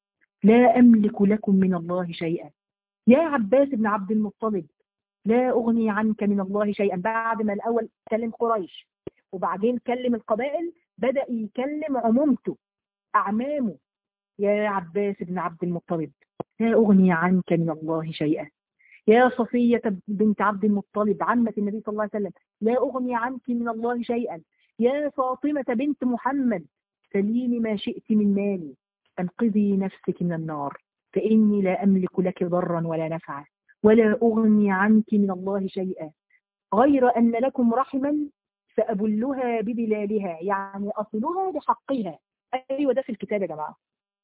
لا أملك لكم من الله شيئا يا عباس بن عبد المطلب لا أغني عنك من الله شيئا بعد ما الأول كلم قريش وبعدين كلم القبائل بدأ يكلم عمومته أعمامه يا عباس بن عبد المطلب لا أغني عنك من الله شيئا يا صفية بنت عبد المطلب عمة النبي صلى الله عليه وسلم لا أغني عنك من الله شيئا يا فاطمة بنت محمد سليني ما شئت من مالي أنقذي نفسك من النار فإني لا أملك لك ضرا ولا نفعا ولا أغني عنك من الله شيئا غير أن لكم رحما فأبلها ببلالها يعني أصلها بحقها أيوة ده في الكتاب يا جماعة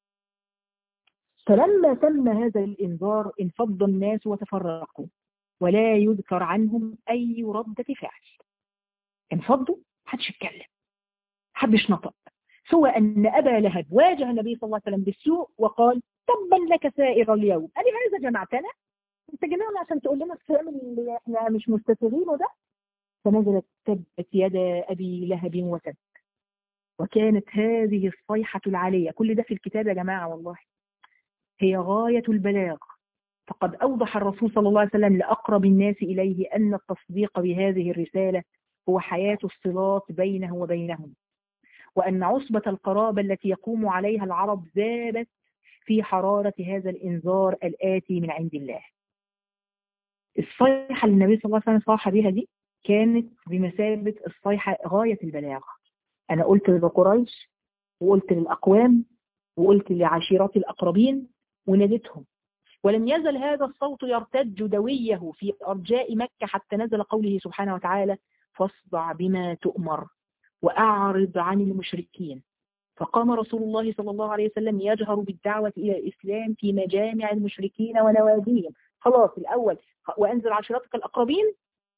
فلما تم هذا الإنذار انفض الناس وتفرقوا ولا يذكر عنهم أي ردة فعل انفضوا محدش يتكلم محدش نطق سوى أن أبا لهب واجه النبي صلى الله عليه وسلم بالسوء وقال تبا لك سائر اليوم قال هذا جمعتنا انت جمعنا عشان تقول لنا الكلام اللي احنا مش مستسيغينه ده فنزلت تبت يدا أبي لهب وتب وكانت هذه الصيحة العالية كل ده في الكتاب يا جماعة والله هي غاية البلاغ فقد أوضح الرسول صلى الله عليه وسلم لأقرب الناس إليه أن التصديق بهذه الرسالة هو حياة الصلات بينه وبينهم وأن عصبة القرابة التي يقوم عليها العرب زادت في حرارة هذا الإنذار الآتي من عند الله الصيحة اللي النبي صلى الله عليه وسلم صاح بها دي كانت بمثابة الصيحة غاية البلاغ أنا قلت لقريش وقلت للأقوام وقلت لعشيرات الأقربين وناديتهم ولم يزل هذا الصوت يرتج دويه في أرجاء مكة حتى نزل قوله سبحانه وتعالى فاصدع بما تؤمر وأعرض عن المشركين فقام رسول الله صلى الله عليه وسلم يجهر بالدعوة إلى الإسلام في مجامع المشركين ونواديهم خلاص الأول وأنزل عشيرتك الأقربين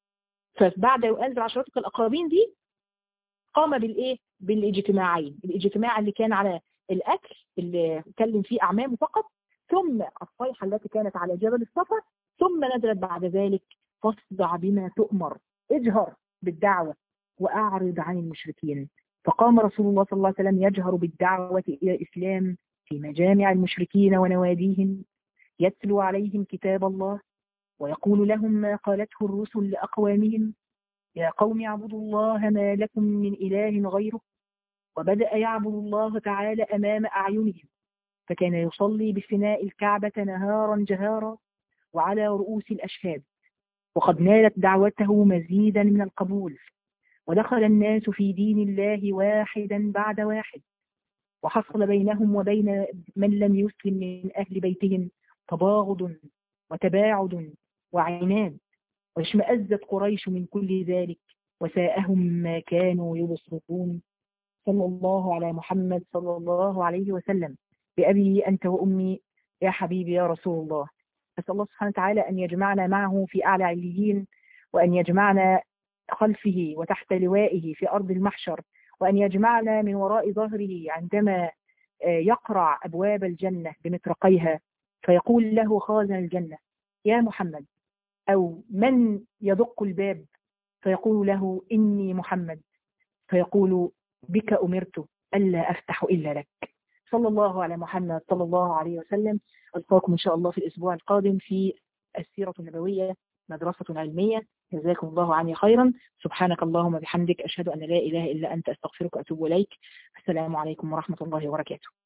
فبعد وأنزل عشيرتك الأقربين دي قام بالإيه بالاجتماعين الاجتماع اللي كان على الأكل اللي كلم فيه أعمامه فقط ثم الصيحة التي كانت على جبل الصفا ثم نزلت بعد ذلك فاصدع بما تؤمر اجهر بالدعوة وأعرض عن المشركين فقام رسول الله صلى الله عليه وسلم يجهر بالدعوة إلى الإسلام في مجامع المشركين ونواديهم يتلو عليهم كتاب الله ويقول لهم ما قالته الرسل لأقوامهم يا قوم اعبدوا الله ما لكم من إله غيره وبدأ يعبد الله تعالى أمام أعينهم فكان يصلي بفناء الكعبة نهارا جهارا وعلى رؤوس الأشهاد وقد نالت دعوته مزيدا من القبول ودخل الناس في دين الله واحدا بعد واحد وحصل بينهم وبين من لم يسلم من أهل بيتهم تباغض وتباعد وعناد واشمأزت قريش من كل ذلك وساءهم ما كانوا يبصرون صلى الله على محمد صلى الله عليه وسلم بأبي أنت وأمي يا حبيبي يا رسول الله أسأل الله سبحانه وتعالى أن يجمعنا معه في أعلى عليين وأن يجمعنا خلفه وتحت لوائه في أرض المحشر وأن يجمعنا من وراء ظهره عندما يقرع أبواب الجنة بمطرقيها فيقول له خازن الجنة يا محمد أو من يدق الباب فيقول له إني محمد فيقول بك أمرت ألا أفتح إلا لك صلى الله على محمد صلى الله عليه وسلم ألقاكم إن شاء الله في الأسبوع القادم في السيرة النبوية مدرسة علمية جزاكم الله عني خيرا سبحانك اللهم بحمدك أشهد أن لا إله إلا أنت أستغفرك وأتوب إليك السلام عليكم ورحمة الله وبركاته